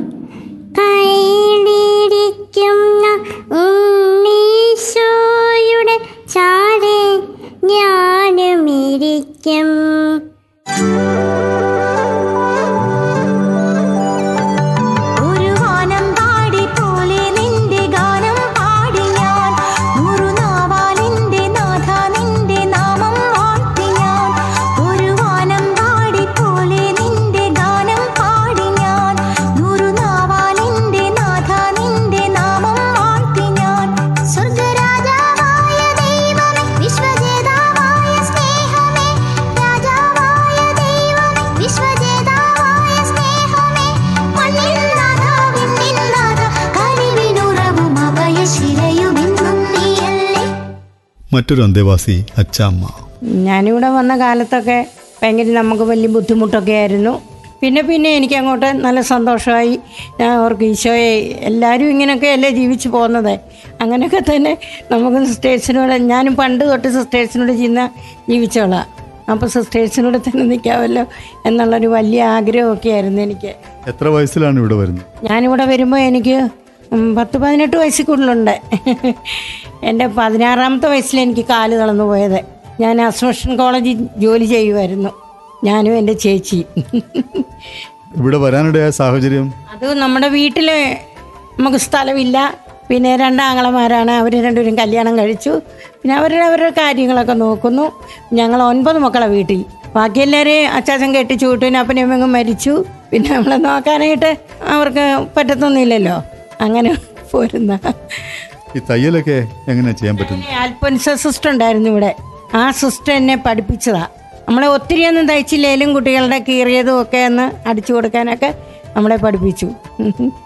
കയ്യിലിരിക്കുന്ന ഉണ്ണീശോയുടെ ചാരെ ഞാനുമിരിക്കും ഒരു വാനം പാടി പോലെ നിന്റെ ഗാനം പാടി ഞാൻ നൂറു നാവാലിന്റെ നാഥ നിന്റെ നാമം വാഴ്ത്തി ഞാൻ ഒരു വാനം പാടി പോലെ നിന്റെ ഗാനം പാടി ഞാൻ നൂറു നാവാലിന്റെ നാഥ നിന്റെ നാമം വാഴ്ത്തി ഞാൻ സ്വർഗരാജാവായ ദൈവമേ വിശ്വജേതാവായ സ്നേഹമേ രാജാവായ ദൈവമേ വിശ്വജേതാവായ സ്നേഹമേ മണ്ണിൻ നാഥ വിണ്ണിൻ നാഥ കനിവിനുറവും അഭയശിലയുമെന്നും നീയല്ലേ മറ്റൊരു അന്തേവാസി അച്ചാമ്മ ഞാനിവിടെ വന്ന കാലത്തൊക്കെ ഭയങ്കര നമുക്ക് വലിയ ബുദ്ധിമുട്ടൊക്കെ ആയിരുന്നു പിന്നെ പിന്നെ എനിക്ക് അങ്ങോട്ട് നല്ല സന്തോഷമായി ഞാൻ ഓർക്ക് ഈശോയെ എല്ലാവരും ഇങ്ങനെയൊക്കെ അല്ലേ ജീവിച്ചു പോകുന്നത് അങ്ങനെയൊക്കെ തന്നെ നമുക്ക് സിസ്റ്റേഴ്സിനോട് ഞാനും പണ്ട് തൊട്ട് സിസ്റ്റേഴ്സിനോട് ചെയ്യുന്ന ജീവിച്ചോളാം അപ്പോൾ സിസ്റ്റേഴ്സിനോട് തന്നെ നിൽക്കാമല്ലോ എന്നുള്ളൊരു വലിയ ആഗ്രഹമൊക്കെ ആയിരുന്നു എനിക്ക് എത്ര വയസ്സിലാണ് ഇവിടെ വരുന്നത് ഞാനിവിടെ വരുമ്പോൾ എനിക്ക് ഉം, പത്ത് പതിനെട്ട് വയസ്സിൽ കൂടുതലുണ്ട് എൻ്റെ പതിനാറാമത്തെ വയസ്സിൽ എനിക്ക് കാല് തളർന്നു പോയത് ഞാൻ അസോഷൻ കോളേജിൽ ജോലി ചെയ്യുമായിരുന്നു ഞാനും എൻ്റെ ചേച്ചി ഇവിടെ വരാനിടയായ സാഹചര്യം അത് നമ്മുടെ വീട്ടിൽ നമുക്ക് സ്ഥലമില്ല പിന്നെ രണ്ടാങ്ങളമാരാണ് അവർ രണ്ടുപേരും കല്യാണം കഴിച്ചു പിന്നെ അവരുടെ അവരുടെ കാര്യങ്ങളൊക്കെ നോക്കുന്നു ഞങ്ങൾ ഒൻപത് മക്കളെ വീട്ടിൽ ബാക്കി എല്ലാവരെയും അച്ചാച്ചൻ കെട്ടിച്ചു വിട്ടു പിന്നെ അപ്പനും അമ്മയും മരിച്ചു പിന്നെ നമ്മളെ നോക്കാനായിട്ട് അവർക്ക് പറ്റത്തൊന്നുമില്ലല്ലോ അങ്ങനെ പോരുന്ന ഈ തയ്യലൊക്കെ എങ്ങനെയാ ചെയ്യാൻ പറ്റുന്നത് അൽപ്പൻസ സിസ്റ്റർ ഉണ്ടായിരുന്നു ഇവിടെ ആ സിസ്റ്റർ എന്നെ പഠിപ്പിച്ചതാ നമ്മളെ ഒത്തിരിയൊന്നും തയ്ച്ചില്ലേലും കുട്ടികളുടെ കീറിയതും ഒക്കെ ഒന്ന് അടിച്ചു കൊടുക്കാനൊക്കെ നമ്മളെ പഠിപ്പിച്ചു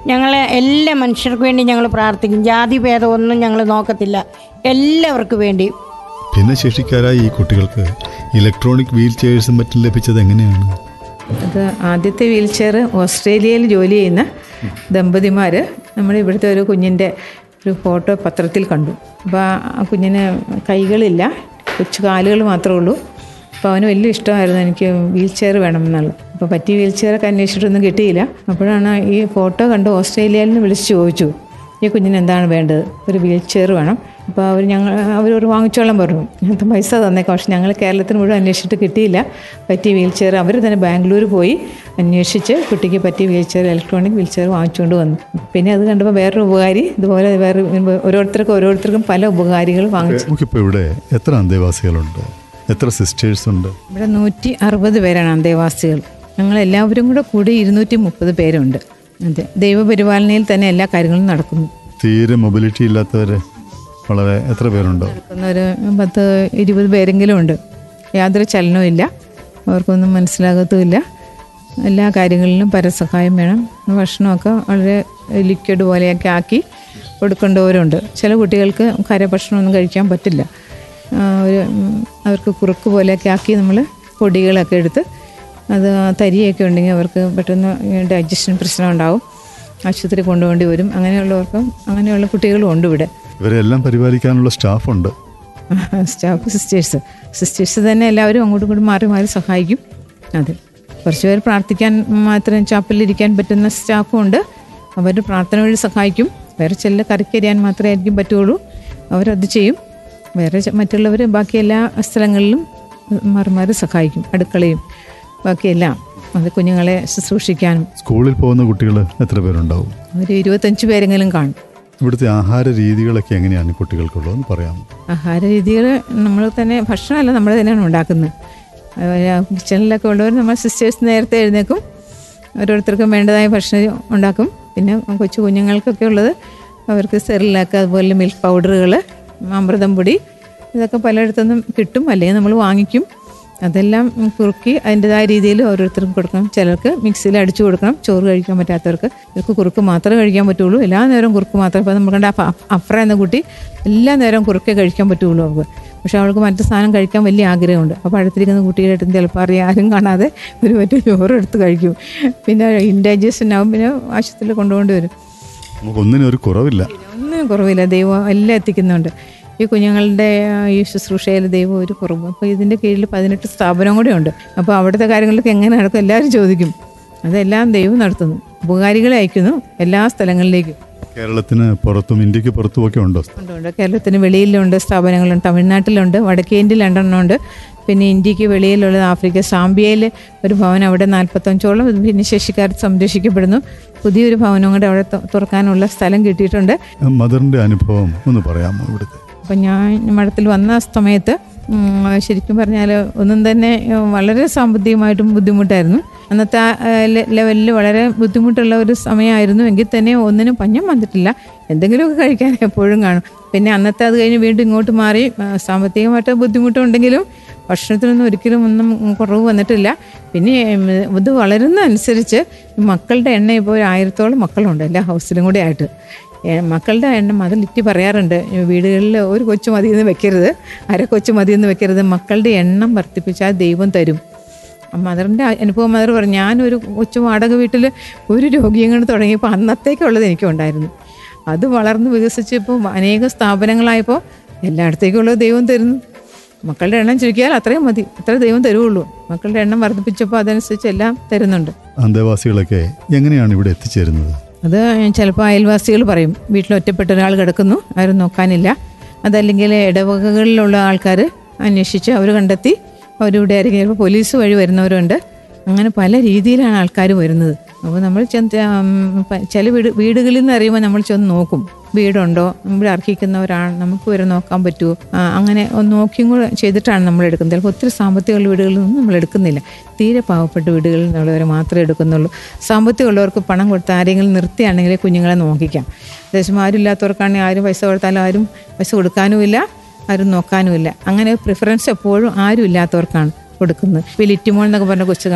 ഞങ്ങളെ എല്ലാ മനുഷ്യർക്ക് വേണ്ടി ഞങ്ങൾ പ്രാർത്ഥിക്കും ജാതി ഭേദമൊന്നും ഞങ്ങൾ നോക്കത്തില്ല എല്ലാവർക്കും വേണ്ടി ഭിന്നശേഷിക്കാരായ ഈ കുട്ടികൾക്ക് ഇലക്ട്രോണിക് വീൽ ചെയേഴ്സും മറ്റും ലഭിച്ചത് എങ്ങനെയാണ് അത് ആദ്യത്തെ വീൽ ചെയർ ഓസ്ട്രേലിയയിൽ ജോലി ചെയ്യുന്ന ദമ്പതിമാർ നമ്മുടെ ഇവിടുത്തെ ഒരു കുഞ്ഞിൻ്റെ ഒരു ഫോട്ടോ പത്രത്തിൽ കണ്ടു അപ്പോൾ ആ കുഞ്ഞിന് കൈകളില്ല കൊച്ചു കാലുകൾ മാത്രമേ ഉള്ളൂ അപ്പോൾ അവന് വലിയ ഇഷ്ടമായിരുന്നു എനിക്ക് വീൽ ചെയർ വേണം എന്നുള്ളത് അപ്പോൾ പറ്റിയ വീൽ ചെയറൊക്കെ അന്വേഷിച്ചിട്ടൊന്നും കിട്ടിയില്ല അപ്പോഴാണ് ഈ ഫോട്ടോ കണ്ട് ഓസ്ട്രേലിയയിൽ നിന്ന് വിളിച്ച് ചോദിച്ചു ഈ കുഞ്ഞിന് എന്താണ് വേണ്ടത് ഒരു വീൽ ചെയർ വേണം അപ്പോൾ അവർ ഞങ്ങൾ അവരൊരു വാങ്ങിച്ചോളാൻ പറഞ്ഞു ഞങ്ങൾക്ക് പൈസ തന്നേക്കാം പക്ഷെ ഞങ്ങൾ കേരളത്തിന് മുഴുവൻ അന്വേഷിച്ചിട്ട് കിട്ടിയില്ല പറ്റിയ വീൽ ചെയർ അവർ തന്നെ ബാംഗ്ലൂർ പോയി അന്വേഷിച്ച് കുട്ടിക്ക് പറ്റിയ wheelchair electronic wheelchair വാങ്ങിച്ചുകൊണ്ട് വന്നു പിന്നെ അത് കണ്ടപ്പോൾ വേറൊരു ഉപകാരി ഇതുപോലെ വേറെ ഓരോരുത്തർക്കും ഓരോരുത്തർക്കും പല ഉപകാരികൾ വാങ്ങിച്ചു നമുക്കിപ്പോൾ ഇവിടെ എത്ര അന്തേവാസികളുണ്ട് എത്ര സിസ്റ്റേഴ്സ് ഉണ്ട് ഇവിടെ നൂറ്റി അറുപത് പേരാണ് അന്തേവാസികൾ ഞങ്ങൾ എല്ലാവരും കൂടെ കൂടി ഇരുന്നൂറ്റി മുപ്പത് പേരുണ്ട് അതെ ദൈവപരിപാലനയിൽ തന്നെ എല്ലാ കാര്യങ്ങളും നടക്കുന്നു തീരെ മൊബിലിറ്റി ഇല്ലാത്തവർ വളരെ എത്ര പേരുണ്ടോ നടക്കുന്ന ഒരു പത്ത് ഇരുപത് പേരെങ്കിലും ഉണ്ട് യാതൊരു ചലനവും ഇല്ല അവർക്കൊന്നും മനസ്സിലാകത്തുമില്ല എല്ലാ കാര്യങ്ങളിലും പരസഹായം വേണം ഭക്ഷണമൊക്കെ വളരെ ലിക്വിഡ് പോലെയൊക്കെ ആക്കി കൊടുക്കേണ്ടവരുണ്ട് ചില കുട്ടികൾക്ക് കര ഭക്ഷണമൊന്നും കഴിക്കാൻ പറ്റില്ല ആ, ഒരു ഉം, അവർക്ക് കുറുക്ക് പോലെയൊക്കെ ആക്കി നമ്മൾ പൊടികളൊക്കെ എടുത്ത് അത് തരിയൊക്കെ ഉണ്ടെങ്കിൽ അവർക്ക് പെട്ടെന്ന് ഡൈജഷൻ പ്രശ്നം ഉണ്ടാവും ആശുപത്രി കൊണ്ടുപോകേണ്ടി വരും അങ്ങനെയുള്ളവർക്കും അങ്ങനെയുള്ള കുട്ടികളും ഉണ്ട് ഇവിടെ ഇവരെല്ലാം പരിപാലിക്കാനുള്ള സ്റ്റാഫുണ്ട് സ്റ്റാഫ് സിസ്റ്റേഴ്സ് സിസ്റ്റേഴ്സ് തന്നെ എല്ലാവരും അങ്ങോട്ടും ഇങ്ങോട്ടും മാറി മാറി സഹായിക്കും അതെ കുറച്ച് പേർ പ്രാർത്ഥിക്കാൻ മാത്രം ചാപ്പലിരിക്കാൻ പറ്റുന്ന സ്റ്റാഫും ഉണ്ട് അവർ പ്രാർത്ഥന വഴി സഹായിക്കും വേറെ ചില കറിക്കരിയാൻ മാത്രമേ ആയിരിക്കും പറ്റുള്ളൂ അവരത് ചെയ്യും വേറെ മറ്റുള്ളവർ ബാക്കി എല്ലാ സ്ഥലങ്ങളിലും മാറി മാറി സഹായിക്കും അടുക്കളയും ബാക്കിയെല്ലാം അത് കുഞ്ഞുങ്ങളെ ശുശ്രൂഷിക്കാനും സ്കൂളിൽ പോകുന്ന കുട്ടികൾ എത്ര പേരുണ്ടാവും ഒരു ഇരുപത്തഞ്ച് പേരെങ്കിലും കാണും ഇവിടുത്തെ ആഹാര രീതികളൊക്കെ എങ്ങനെയാണ് കുട്ടികൾക്കുള്ളതെന്ന് പറയാമോ ആഹാര രീതികൾ നമ്മൾ തന്നെ ഭക്ഷണമല്ല നമ്മൾ തന്നെയാണ് ഉണ്ടാക്കുന്നത് കിച്ചണിലൊക്കെ ഉള്ളവർ നമ്മൾ സിസ്റ്റേഴ്സ് നേരത്തെ എഴുന്നേക്കും ഓരോരുത്തർക്കും വേണ്ടതായ ഭക്ഷണം ഉണ്ടാക്കും പിന്നെ കൊച്ചു കുഞ്ഞുങ്ങൾക്കൊക്കെ ഉള്ളത് അവർക്ക് സെറിലാക്ക് അതുപോലെ മിൽക്ക് പൗഡറുകൾ അമൃതം പൊടി ഇതൊക്കെ പലയിടത്തുനിന്നും കിട്ടും അല്ലെങ്കിൽ നമ്മൾ വാങ്ങിക്കും അതെല്ലാം കുറുക്കി അതിൻ്റെതായ രീതിയിൽ ഓരോരുത്തർക്കും കൊടുക്കണം ചിലർക്ക് മിക്സിയിൽ അടിച്ചു കൊടുക്കണം ചോറ് കഴിക്കാൻ പറ്റാത്തവർക്ക് ഇവർക്ക് കുറുക്ക് മാത്രമേ കഴിക്കാൻ പറ്റുള്ളൂ എല്ലാ നേരവും കുറുക്ക് മാത്രമേ ഇപ്പോൾ നമ്മൾ കണ്ട അഫ- അഫ്ര എന്ന കുട്ടി എല്ലാ നേരവും കുറുക്കേ കഴിക്കാൻ പറ്റുള്ളൂ അവൾക്ക് പക്ഷെ അവൾക്ക് മറ്റു സാധനം കഴിക്കാൻ വലിയ ആഗ്രഹമുണ്ട് അപ്പോൾ അടുത്തിരിക്കുന്ന കുട്ടികളായിട്ടും ചിലപ്പോൾ അറിയാം ആരും കാണാതെ ഒരു മറ്റു ചോറ് എടുത്ത് കഴിക്കും പിന്നെ ഇൻഡൈജഷൻ ആവും പിന്നെ ആശുപത്രിയിൽ കൊണ്ടുപോകേണ്ടി വരും നമുക്കൊന്നിനും ഒരു കുറവില്ല ഒന്നും കുറവില്ല ദൈവം എല്ലാം എത്തിക്കുന്നുണ്ട് ഈ കുഞ്ഞുങ്ങളുടെ ആ, ഈ ശുശ്രൂഷയിൽ ദൈവം ഒരു കുറവ് അപ്പോൾ ഇതിൻ്റെ കീഴിൽ പതിനെട്ട് സ്ഥാപനം കൂടെ ഉണ്ട് അപ്പോൾ അവിടുത്തെ കാര്യങ്ങളൊക്കെ എങ്ങനെ നടക്കും എല്ലാവരും ചോദിക്കും അതെല്ലാം ദൈവം നടത്തുന്നു ഉപകാരികളെ അയക്കുന്നു എല്ലാ സ്ഥലങ്ങളിലേക്കും കേരളത്തിന് പുറത്തും ഇന്ത്യക്ക് പുറത്തുമൊക്കെ ഉണ്ടോ ഉണ്ട് ഉണ്ട് കേരളത്തിന് വെളിയിലുണ്ട് സ്ഥാപനങ്ങളുണ്ട് തമിഴ്നാട്ടിലുണ്ട് വടക്കേ ഇന്ത്യയിൽ രണ്ടെണ്ണമുണ്ട് പിന്നെ ഇന്ത്യക്ക് വെളിയിലുള്ളത് ആഫ്രിക്ക സാംബിയയിൽ ഒരു ഭവനം അവിടെ നാൽപ്പത്തഞ്ചോളം ഭിന്നശേഷിക്കാർ സംരക്ഷിക്കപ്പെടുന്നു പുതിയൊരു ഭവനം കൂടെ അവിടെ തു- തുറക്കാനുള്ള സ്ഥലം കിട്ടിയിട്ടുണ്ട് മദറിൻ്റെ അനുഭവം ഒന്ന് പറയാമോ ഇവിടുത്തെ അപ്പം ഞാൻ മഠത്തിൽ വന്ന സമയത്ത് ഉം, ശരിക്കും പറഞ്ഞാൽ ഒന്നും തന്നെ ഉം, വളരെ സാമ്പത്തികമായിട്ടും ബുദ്ധിമുട്ടായിരുന്നു അന്നത്തെ ആ ലെ- ലെവലിൽ വളരെ ബുദ്ധിമുട്ടുള്ള ഒരു സമയമായിരുന്നു എങ്കിൽ തന്നെ ഒന്നിനും പഞ്ഞം വന്നിട്ടില്ല എന്തെങ്കിലുമൊക്കെ കഴിക്കാൻ എപ്പോഴും കാണും പിന്നെ അന്നത്തെ അത് കഴിഞ്ഞ് വീണ്ടും ഇങ്ങോട്ട് മാറി ആ, സാമ്പത്തികമായിട്ട് ബുദ്ധിമുട്ടുണ്ടെങ്കിലും ഭക്ഷണത്തിനൊന്നും ഒരിക്കലും ഒന്നും കുറവ് വന്നിട്ടില്ല പിന്നെ ഉം, ഇത് വളരുന്ന അനുസരിച്ച് മക്കളുടെ എണ്ണം ഇപ്പോൾ ഒരു ആയിരത്തോളം മക്കളുണ്ട് എല്ലാ ഹൗസിലും കൂടെ ആയിട്ട് ഏ, മക്കളുടെ എണ്ണം അത് ലിറ്റി പറയാറുണ്ട് ഈ വീടുകളിൽ ഒരു കൊച്ചു മതിയെന്ന് വെക്കരുത് അര കൊച്ചു മതിയെന്ന് വെക്കരുത് മക്കളുടെ എണ്ണം വർദ്ധിപ്പിച്ചാൽ ദൈവം തരും മദറിൻ്റെ അനുഭവം മദർ പറഞ്ഞു ഞാനൊരു കൊച്ചു വാടക വീട്ടിൽ ഒരു രോഗിയും കൊണ്ട് തുടങ്ങിയപ്പോൾ അന്നത്തേക്കുള്ളത് എനിക്കുണ്ടായിരുന്നു അത് വളർന്ന് വികസിച്ചപ്പോൾ അനേക സ്ഥാപനങ്ങളായപ്പോൾ എല്ലായിടത്തേക്കും ഉള്ളത് ദൈവം തരുന്നു മക്കളുടെ എണ്ണം ചുരുക്കിയാൽ അത്രയും മതി അത്ര ദൈവം തരുള്ളൂ മക്കളുടെ എണ്ണം വർദ്ധിപ്പിച്ചപ്പോൾ അതനുസരിച്ച് എല്ലാം തരുന്നുണ്ട് അന്തേവാസികളൊക്കെ എങ്ങനെയാണ് ഇവിടെ എത്തിച്ചേരുന്നത് അത് ചിലപ്പോൾ അയൽവാസികൾ പറയും വീട്ടിൽ ഒറ്റപ്പെട്ട ഒരാൾ കിടക്കുന്നു ആരും നോക്കാനില്ല അതല്ലെങ്കിൽ ഇടവകകളിലുള്ള ആൾക്കാർ അന്വേഷിച്ച് അവർ കണ്ടെത്തി അവരിവിടെ ആയിരിക്കും ചിലപ്പോൾ പോലീസ് വഴി വരുന്നവരുണ്ട് അങ്ങനെ പല രീതിയിലാണ് ആൾക്കാർ വരുന്നത് അപ്പോൾ നമ്മൾ ചെന്ന് ഉം, പ- ചില വീട് വീടുകളിൽ നിന്ന് അറിയുമ്പോൾ നമ്മൾ ചെന്ന് നോക്കും വീടുണ്ടോ ഇവിടെ അർഹിക്കുന്നവരാണ് നമുക്ക് വരെ നോക്കാൻ പറ്റുമോ ആ, അങ്ങനെ ഒന്ന് നോക്കിയും കൂടെ ചെയ്തിട്ടാണ് നമ്മൾ എടുക്കുന്നത് ചിലപ്പോൾ ഒത്തിരി സാമ്പത്തികമുള്ള വീടുകളിൽ നിന്നും നമ്മൾ എടുക്കുന്നില്ല തീരെ പാവപ്പെട്ട വീടുകളിൽ നിന്നുള്ളവരെ മാത്രമേ എടുക്കുന്നുള്ളൂ സാമ്പത്തികമുള്ളവർക്ക് പണം കൊടുത്ത് ആരെങ്കിലും നിർത്തിയാണെങ്കിൽ കുഞ്ഞുങ്ങളെ നോക്കിക്കാം അത്യാവശ്യം ആരും ഇല്ലാത്തവർക്കാണെങ്കിൽ ആരും പൈസ കൊടുത്താലും ആരും പൈസ കൊടുക്കാനുമില്ല ആരും നോക്കാനുമില്ല അങ്ങനെ പ്രിഫറൻസ് എപ്പോഴും ആരും ഇല്ലാത്തവർക്കാണ് കൊടുക്കുന്നത് ഇപ്പോൾ ലിറ്റിമോൾ എന്നൊക്കെ പറഞ്ഞ കൊച്ചു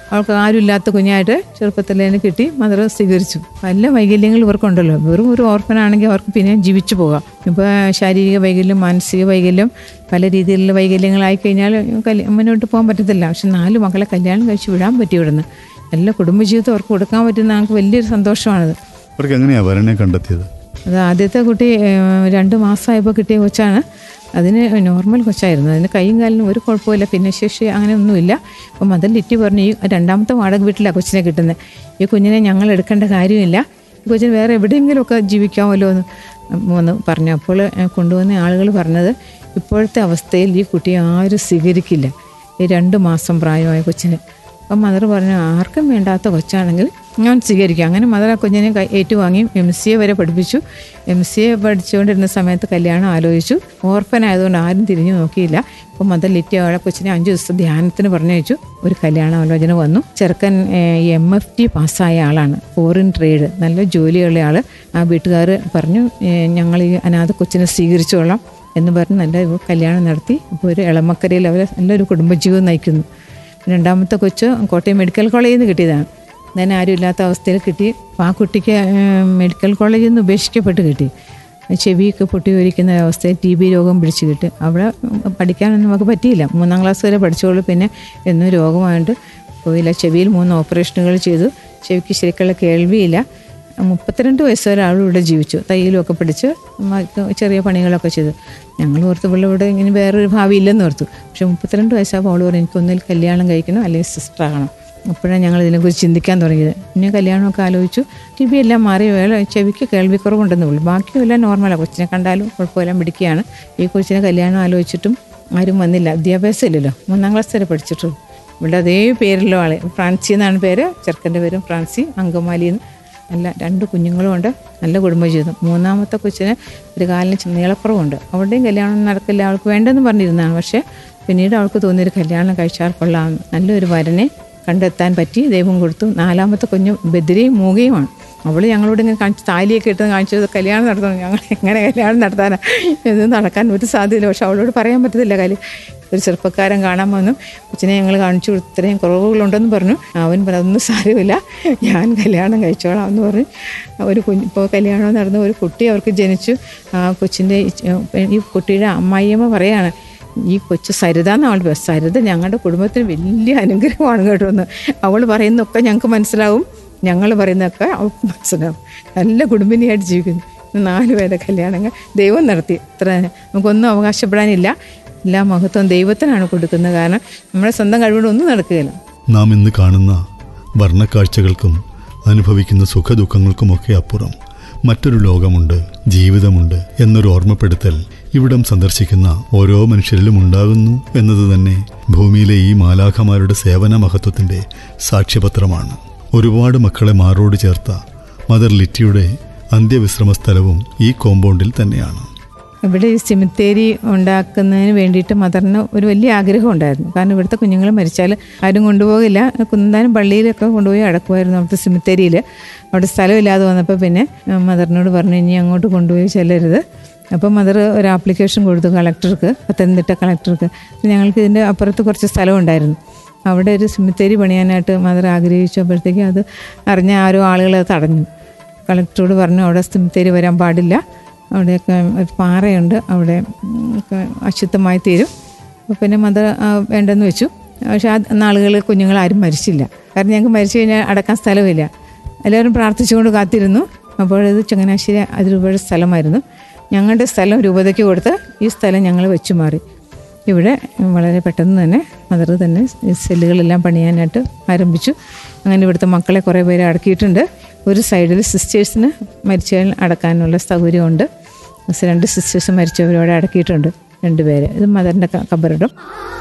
അവൾക്ക് ആരുമില്ലാത്ത കുഞ്ഞായിട്ട് ചെറുപ്പത്തിൽ തന്നെ കിട്ടി മദർ സ്വീകരിച്ചു പല വൈകല്യങ്ങൾ ഇവർക്കുണ്ടല്ലോ വെറും ഒരു ഓർഫനാണെങ്കിൽ അവർക്ക് പിന്നെ ജീവിച്ചു പോകാം ഇപ്പോൾ ശാരീരിക വൈകല്യം മാനസിക വൈകല്യം പല രീതിയിലുള്ള വൈകല്യങ്ങളായി കഴിഞ്ഞാൽ കല്യ മുന്നോട്ട് പോകാൻ പറ്റത്തില്ല പക്ഷെ നാല് മക്കളെ കല്യാണം കഴിച്ച് വിടാൻ പറ്റി ഇവിടുന്ന് നല്ല കുടുംബജീവിതം അവർക്ക് കൊടുക്കാൻ പറ്റുന്ന ഞങ്ങൾക്ക് വലിയൊരു സന്തോഷമാണത് അവർക്ക് എങ്ങനെയാണ് വരനെ കണ്ടെത്തിയത് അത് ആദ്യത്തെ കുട്ടി ഏഹ്, രണ്ട് മാസമായപ്പോൾ കിട്ടിയ കൊച്ചാണ് അതിന് നോർമൽ കൊച്ചായിരുന്നു അതിന് കൈയും കാലിനും ഒരു കുഴപ്പമില്ല ഭിന്നശേഷി അങ്ങനെ ഒന്നുമില്ല അപ്പം മദർ ലിറ്റി പറഞ്ഞു ഈ രണ്ടാമത്തെ വാടക വീട്ടിലാണ് കൊച്ചിനെ കിട്ടുന്നത് ഈ കുഞ്ഞിനെ ഞങ്ങൾ എടുക്കേണ്ട കാര്യമില്ല ഈ കൊച്ചിന് വേറെ എവിടെയെങ്കിലുമൊക്കെ ജീവിക്കാമല്ലോ എന്ന് വന്ന് പറഞ്ഞു അപ്പോൾ ഏഹ്, കൊണ്ടുവന്ന ആളുകൾ പറഞ്ഞത് ഇപ്പോഴത്തെ അവസ്ഥയിൽ ഈ കുട്ടിയെ ആരും സ്വീകരിക്കില്ല ഈ രണ്ട് മാസം പ്രായമായ കൊച്ചിന് അപ്പം മദർ പറഞ്ഞു ആർക്കും വേണ്ടാത്ത കൊച്ചാണെങ്കിൽ ഞാൻ സ്വീകരിക്കാം അങ്ങനെ മദർ ആ കുഞ്ഞിനെ കൈ- ഏറ്റുവാങ്ങി എം സി എ വരെ പഠിപ്പിച്ചു എം സി എ പഠിച്ചുകൊണ്ടിരുന്ന സമയത്ത് കല്യാണം ആലോചിച്ചു ഓർഫൻ ആയതുകൊണ്ട് ആരും തിരിഞ്ഞു നോക്കിയില്ല അപ്പോൾ മദർ ലിറ്റി അവളെ കൊച്ചിനെ അഞ്ച് ദിവസം ധ്യാനത്തിന് പറഞ്ഞയച്ചു ഒരു കല്യാണ ആലോചന വന്നു ചെറുക്കൻ എം എഫ് ടി പാസ്സായ ആളാണ് ഫോറിൻ ട്രേഡ് നല്ല ജോലിയുള്ള ആൾ ആ വീട്ടുകാർ പറഞ്ഞു "ഏ, ഞങ്ങൾ ഈ അനാഥ കൊച്ചിനെ സ്വീകരിച്ചോളാം എന്ന് പറഞ്ഞ് നല്ല ഒരു കല്യാണം നടത്തി ഇപ്പോൾ ഒരു എളമക്കരയിൽ അവർ നല്ലൊരു കുടുംബജീവിതം നയിക്കുന്നു രണ്ടാമത്തെ കൊച്ച് കോട്ടയം മെഡിക്കൽ കോളേജിൽ നിന്ന് കിട്ടിയതാണ് ഞാൻ ആരും ഇല്ലാത്ത അവസ്ഥയിൽ കിട്ടി അപ്പോൾ ആ കുട്ടിക്ക് ഏഹ്, മെഡിക്കൽ കോളേജിൽ നിന്ന് ഉപേക്ഷിക്കപ്പെട്ട് കിട്ടി ചെവിയൊക്കെ പൊട്ടി ഒരിക്കുന്ന അവസ്ഥയിൽ ടി ബി രോഗം പിടിച്ച് കിട്ടി അവിടെ പഠിക്കാനൊന്നും നമുക്ക് പറ്റിയില്ല മൂന്നാം ക്ലാസ് വരെ പഠിച്ചോളൂ പിന്നെ എന്നും രോഗമായിട്ട് പോയില്ല ചെവിയിൽ മൂന്ന് ഓപ്പറേഷനുകൾ ചെയ്തു ചെവിക്ക് ശരിക്കുള്ള കേൾവിയില്ല മുപ്പത്തിരണ്ട് വയസ്സ് വരെ ആളും ഇവിടെ ജീവിച്ചു തയ്യലുമൊക്കെ പഠിച്ച് മറ്റ് ചെറിയ പണികളൊക്കെ ചെയ്തു ഞങ്ങൾ ഓർത്ത് ഇവിടെ ഇവിടെ ഇങ്ങനെ വേറൊരു ഭാവി ഇല്ലെന്ന് ഓർത്തു പക്ഷെ മുപ്പത്തിരണ്ട് വയസ്സാകുമ്പോൾ അവൾ പറഞ്ഞു എനിക്കൊന്നിൽ കല്യാണം കഴിക്കണം അല്ലെങ്കിൽ സിസ്റ്റർ ആകണം അപ്പോഴാണ് ഞങ്ങൾ ഇതിനെക്കുറിച്ച് ചിന്തിക്കാൻ തുടങ്ങിയത് പിന്നെ കല്യാണമൊക്കെ ആലോചിച്ചു ടി ബി എല്ലാം മാറി വേള ചെവിക്ക് കേൾവിക്കുറവുണ്ടെന്ന് ഉള്ളൂ ബാക്കിയെല്ലാം നോർമലാണ് കൊച്ചിനെ കണ്ടാലും കുഴപ്പമെല്ലാം പിടിക്കുകയാണ് ഈ കൊച്ചിനെ കല്യാണം ആലോചിച്ചിട്ടും ആരും വന്നില്ല വിദ്യാഭ്യാസം ഇല്ലല്ലോ മൂന്നാം ക്ലാസ് വരെ പഠിച്ചിട്ടുള്ളൂ ഇവിടെ അതേ പേരുള്ള ആള് ഫ്രാൻസി എന്നാണ് പേര് ചെറുക്കൻ്റെ പേരും ഫ്രാൻസി അങ്കമാലിന്ന് നല്ല രണ്ട് കുഞ്ഞുങ്ങളും ഉണ്ട് നല്ല കുടുംബജീവിതം മൂന്നാമത്തെ കൊച്ചിന് ഒരു കാലിന് ചെ- നീളക്കുറവുണ്ട് അവളുടെയും കല്യാണം നടക്കില്ല അവൾക്ക് വേണ്ടെന്ന് പറഞ്ഞിരുന്നതാണ് പക്ഷേ പിന്നീട് അവൾക്ക് തോന്നിയൊരു കല്യാണം കഴിച്ചാൽ കൊള്ളാം നല്ലൊരു വരനെ കണ്ടെത്താൻ പറ്റി ദൈവം കൊടുത്തു നാലാമത്തെ കുഞ്ഞ് ബദിരയും മൂകയുമാണ് അവൾ ഞങ്ങളോട് ഇങ്ങനെ കാണിച്ച് താലിയൊക്കെ ഇട്ട് കാണിച്ചത് കല്യാണം നടത്തണം ഞങ്ങൾ എങ്ങനെ കല്യാണം നടത്താനാ ഇത് നടക്കാൻ ഒരു സാധ്യതയില്ല പക്ഷെ അവളോട് പറയാൻ പറ്റത്തില്ല കാര്യം ഒരു ചെറുപ്പക്കാരൻ കാണാൻ വന്നു കൊച്ചിനെ ഞങ്ങൾ കാണിച്ചു കൊടുത്തു ഇത്രയും കുറവുകളുണ്ടെന്ന് പറഞ്ഞു അവൻ പറഞ്ഞു അതൊന്നും സാരമില്ല ഞാൻ കല്യാണം കഴിച്ചോളാം എന്ന് പറഞ്ഞു ഒരു കുഞ്ഞ് ഇപ്പോൾ കല്യാണം നടന്ന ഒരു കുട്ടി അവർക്ക് ജനിച്ചു ആ കൊച്ചിൻ്റെ ഈ- ഈ കുട്ടിയുടെ അമ്മായിയമ്മ പറയാണ് ഈ കൊച്ചു സരിത എന്നാണ് പേര് സരിത ഞങ്ങളുടെ കുടുംബത്തിന് വലിയ അനുഗ്രഹമാണ് കേട്ടോ എന്ന് അവൾ പറയുന്നതൊക്കെ ഞങ്ങൾക്ക് മനസ്സിലാവും ഞങ്ങൾ പറയുന്നതൊക്കെ അവൾക്ക് മനസ്സിലാവും നല്ല കുടുംബിനിയായിട്ട് ജീവിക്കുന്നു ഇന്ന് നാല് പേരെ കല്യാണങ്ങൾ ദൈവം നടത്തി ഇത്ര നമുക്കൊന്നും അവകാശപ്പെടാനില്ല എല്ലാ മഹത്വം ദൈവത്തിനാണ് കൊടുക്കുന്നത് കാരണം നമ്മുടെ സ്വന്തം കഴിവുകൊണ്ടൊന്നും നടക്കുകയില്ല നാം ഇന്ന് കാണുന്ന വർണ്ണക്കാഴ്ചകൾക്കും അനുഭവിക്കുന്ന സുഖദുഃഖങ്ങൾക്കുമൊക്കെ അപ്പുറം മറ്റൊരു ലോകമുണ്ട് ജീവിതമുണ്ട് എന്നൊരു ഓർമ്മപ്പെടുത്തൽ ഇവിടം സന്ദർശിക്കുന്ന ഓരോ മനുഷ്യരിലും ഉണ്ടാകുന്നു എന്നത് തന്നെ ഭൂമിയിലെ ഈ മാലാഖമാരുടെ സേവന മഹത്വത്തിന്റെ സാക്ഷ്യപത്രമാണ് ഒരുപാട് മക്കളെ മാറോട് ചേർത്ത മദർ ലിറ്റിയുടെ അന്ത്യവിശ്രമ സ്ഥലവും ഈ കോമ്പൗണ്ടിൽ തന്നെയാണ് ഇവിടെ ഈ സിമിത്തേരി ഉണ്ടാക്കുന്നതിന് വേണ്ടിയിട്ട് മദറിന് ഒരു വലിയ ആഗ്രഹം ഉണ്ടായിരുന്നു കാരണം ഇവിടുത്തെ കുഞ്ഞുങ്ങൾ മരിച്ചാൽ ആരും കൊണ്ടുപോകില്ല കുന്താനം പള്ളിയിലൊക്കെ കൊണ്ടുപോയി അടക്കുമായിരുന്നു അവിടുത്തെ സിമിത്തേരിയിൽ അവിടെ സ്ഥലമില്ലാതെ വന്നപ്പോൾ പിന്നെ ആ, മദറിനോട് പറഞ്ഞു ഇനി അങ്ങോട്ട് കൊണ്ടുപോയി ചെല്ലരുത് അപ്പോൾ മദർ ഒരു ആപ്ലിക്കേഷൻ കൊടുത്തു കളക്ടർക്ക് പത്തനംതിട്ട കളക്ടർക്ക് ഞങ്ങൾക്ക് ഇതിൻ്റെ അപ്പുറത്ത് കുറച്ച് സ്ഥലം ഉണ്ടായിരുന്നു അവിടെ ഒരു സിമിത്തേരി പണിയാനായിട്ട് മദർ ആഗ്രഹിച്ചപ്പോഴത്തേക്ക് അത് അറിഞ്ഞ ആരോ ആളുകൾ അത് തടഞ്ഞു കളക്ടറോട് പറഞ്ഞു അവിടെ സിമിത്തേരി വരാൻ പാടില്ല അവിടെയൊക്കെ ഒരു പാറയുണ്ട് അവിടെ ഉം, ഒക്കെ അശുദ്ധമായി തീരും അപ്പോൾ പിന്നെ മദർ ആ, വേണ്ടെന്ന് വെച്ചു പക്ഷേ ആ നാളുകൾ കുഞ്ഞുങ്ങൾ ആരും മരിച്ചില്ല കാരണം ഞങ്ങൾക്ക് മരിച്ചു കഴിഞ്ഞാൽ അടക്കാൻ സ്ഥലമില്ല എല്ലാവരും പ്രാർത്ഥിച്ചുകൊണ്ട് കാത്തിരുന്നു അപ്പോഴത് ചങ്ങനാശ്ശേരി അതിരൂപയുടെ സ്ഥലമായിരുന്നു ഞങ്ങളുടെ സ്ഥലം രൂപതയ്ക്ക് കൊടുത്ത് ഈ സ്ഥലം ഞങ്ങൾ വെച്ചു മാറി ഇവിടെ വളരെ പെട്ടെന്ന് തന്നെ മദർ തന്നെ ഈ സെല്ലുകളെല്ലാം പണിയാനായിട്ട് ആരംഭിച്ചു അങ്ങനെ ഇവിടുത്തെ മക്കളെ കുറേ പേരെ അടക്കിയിട്ടുണ്ട് ഒരു സൈഡിൽ സിസ്റ്റേഴ്സിന് മരിച്ചവരിൽ അടക്കാനുള്ള സൗകര്യമുണ്ട് രണ്ട് സിസ്റ്റേഴ്സ് മരിച്ചവരോടെ അടക്കിയിട്ടുണ്ട് രണ്ടുപേര് ഇത് മദറിൻ്റെ കബറിടും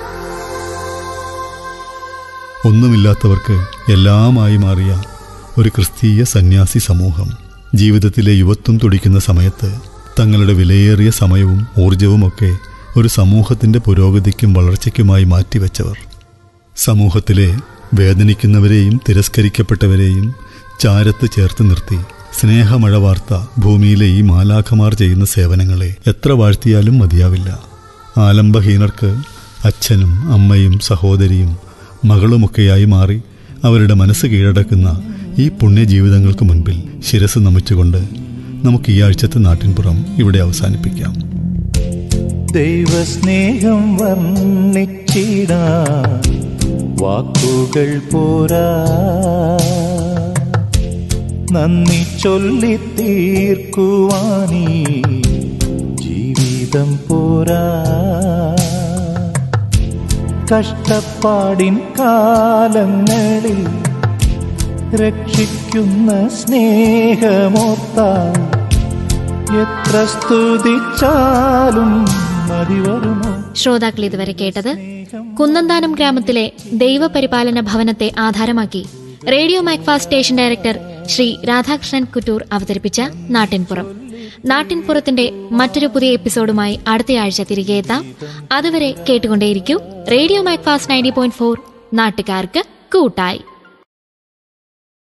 ഒന്നുമില്ലാത്തവർക്ക് എല്ലാമായി മാറിയ ഒരു ക്രിസ്തീയ സന്യാസി സമൂഹം ജീവിതത്തിലെ യുവത്വം തുടിക്കുന്ന സമയത്ത് തങ്ങളുടെ വിലയേറിയ സമയവും ഊർജവുമൊക്കെ ഒരു സമൂഹത്തിന്റെ പുരോഗതിക്കും വളർച്ചയ്ക്കുമായി മാറ്റിവെച്ചവർ സമൂഹത്തിലെ വേദനിക്കുന്നവരെയും തിരസ്കരിക്കപ്പെട്ടവരെയും ചാരത്ത് ചേർത്ത് നിർത്തി സ്നേഹമഴ വാർത്ത ഭൂമിയിലെ ഈ മാലാഖമാർ ചെയ്യുന്ന സേവനങ്ങളെ എത്ര വാഴ്ത്തിയാലും മതിയാവില്ല ആലംബഹീനർക്ക് അച്ഛനും അമ്മയും സഹോദരിയും മകളുമൊക്കെയായി മാറി അവരുടെ മനസ്സ് കീഴടക്കുന്ന ഈ പുണ്യജീവിതങ്ങൾക്ക് മുൻപിൽ ശിരസ് നമിച്ചുകൊണ്ട് നമുക്ക് ഈ ആഴ്ചത്തെ നാട്ടിൻപുറം ഇവിടെ അവസാനിപ്പിക്കാം ദൈവസ്നേഹം വർണ്ണിച്ചിടാ വാക്കുകൾ പോരാ നന്ദി ചൊല്ലി തീർക്കുവാനീ ജീവിതം പോരാ കഷ്ടപ്പാടിൻ കാലങ്ങളിൽ രക്ഷിക്കുന്ന സ്നേഹമോർത്താൽ എത്ര സ്തുതിച്ചാലും മതി വരുമോ ശ്രോതാക്കൾ ഇതുവരെ കേട്ടത് കുന്നന്താനം ഗ്രാമത്തിലെ ദൈവപരിപാലന ഭവനത്തെ ആധാരമാക്കി radio Macfast station director Shri Radhakrishnan Kuttoor അവതരിപ്പിച്ച നാട്ടിൻപുറം നാട്ടിൻപുറത്തിന്റെ മറ്റൊരു പുതിയ എപ്പിസോഡുമായി അടുത്തയാഴ്ച തിരികെ എത്താം അതുവരെ കേട്ടുകൊണ്ടേയിരിക്കൂ radio Macfast ninety point four നാട്ടുകാർക്ക് കൂട്ടായി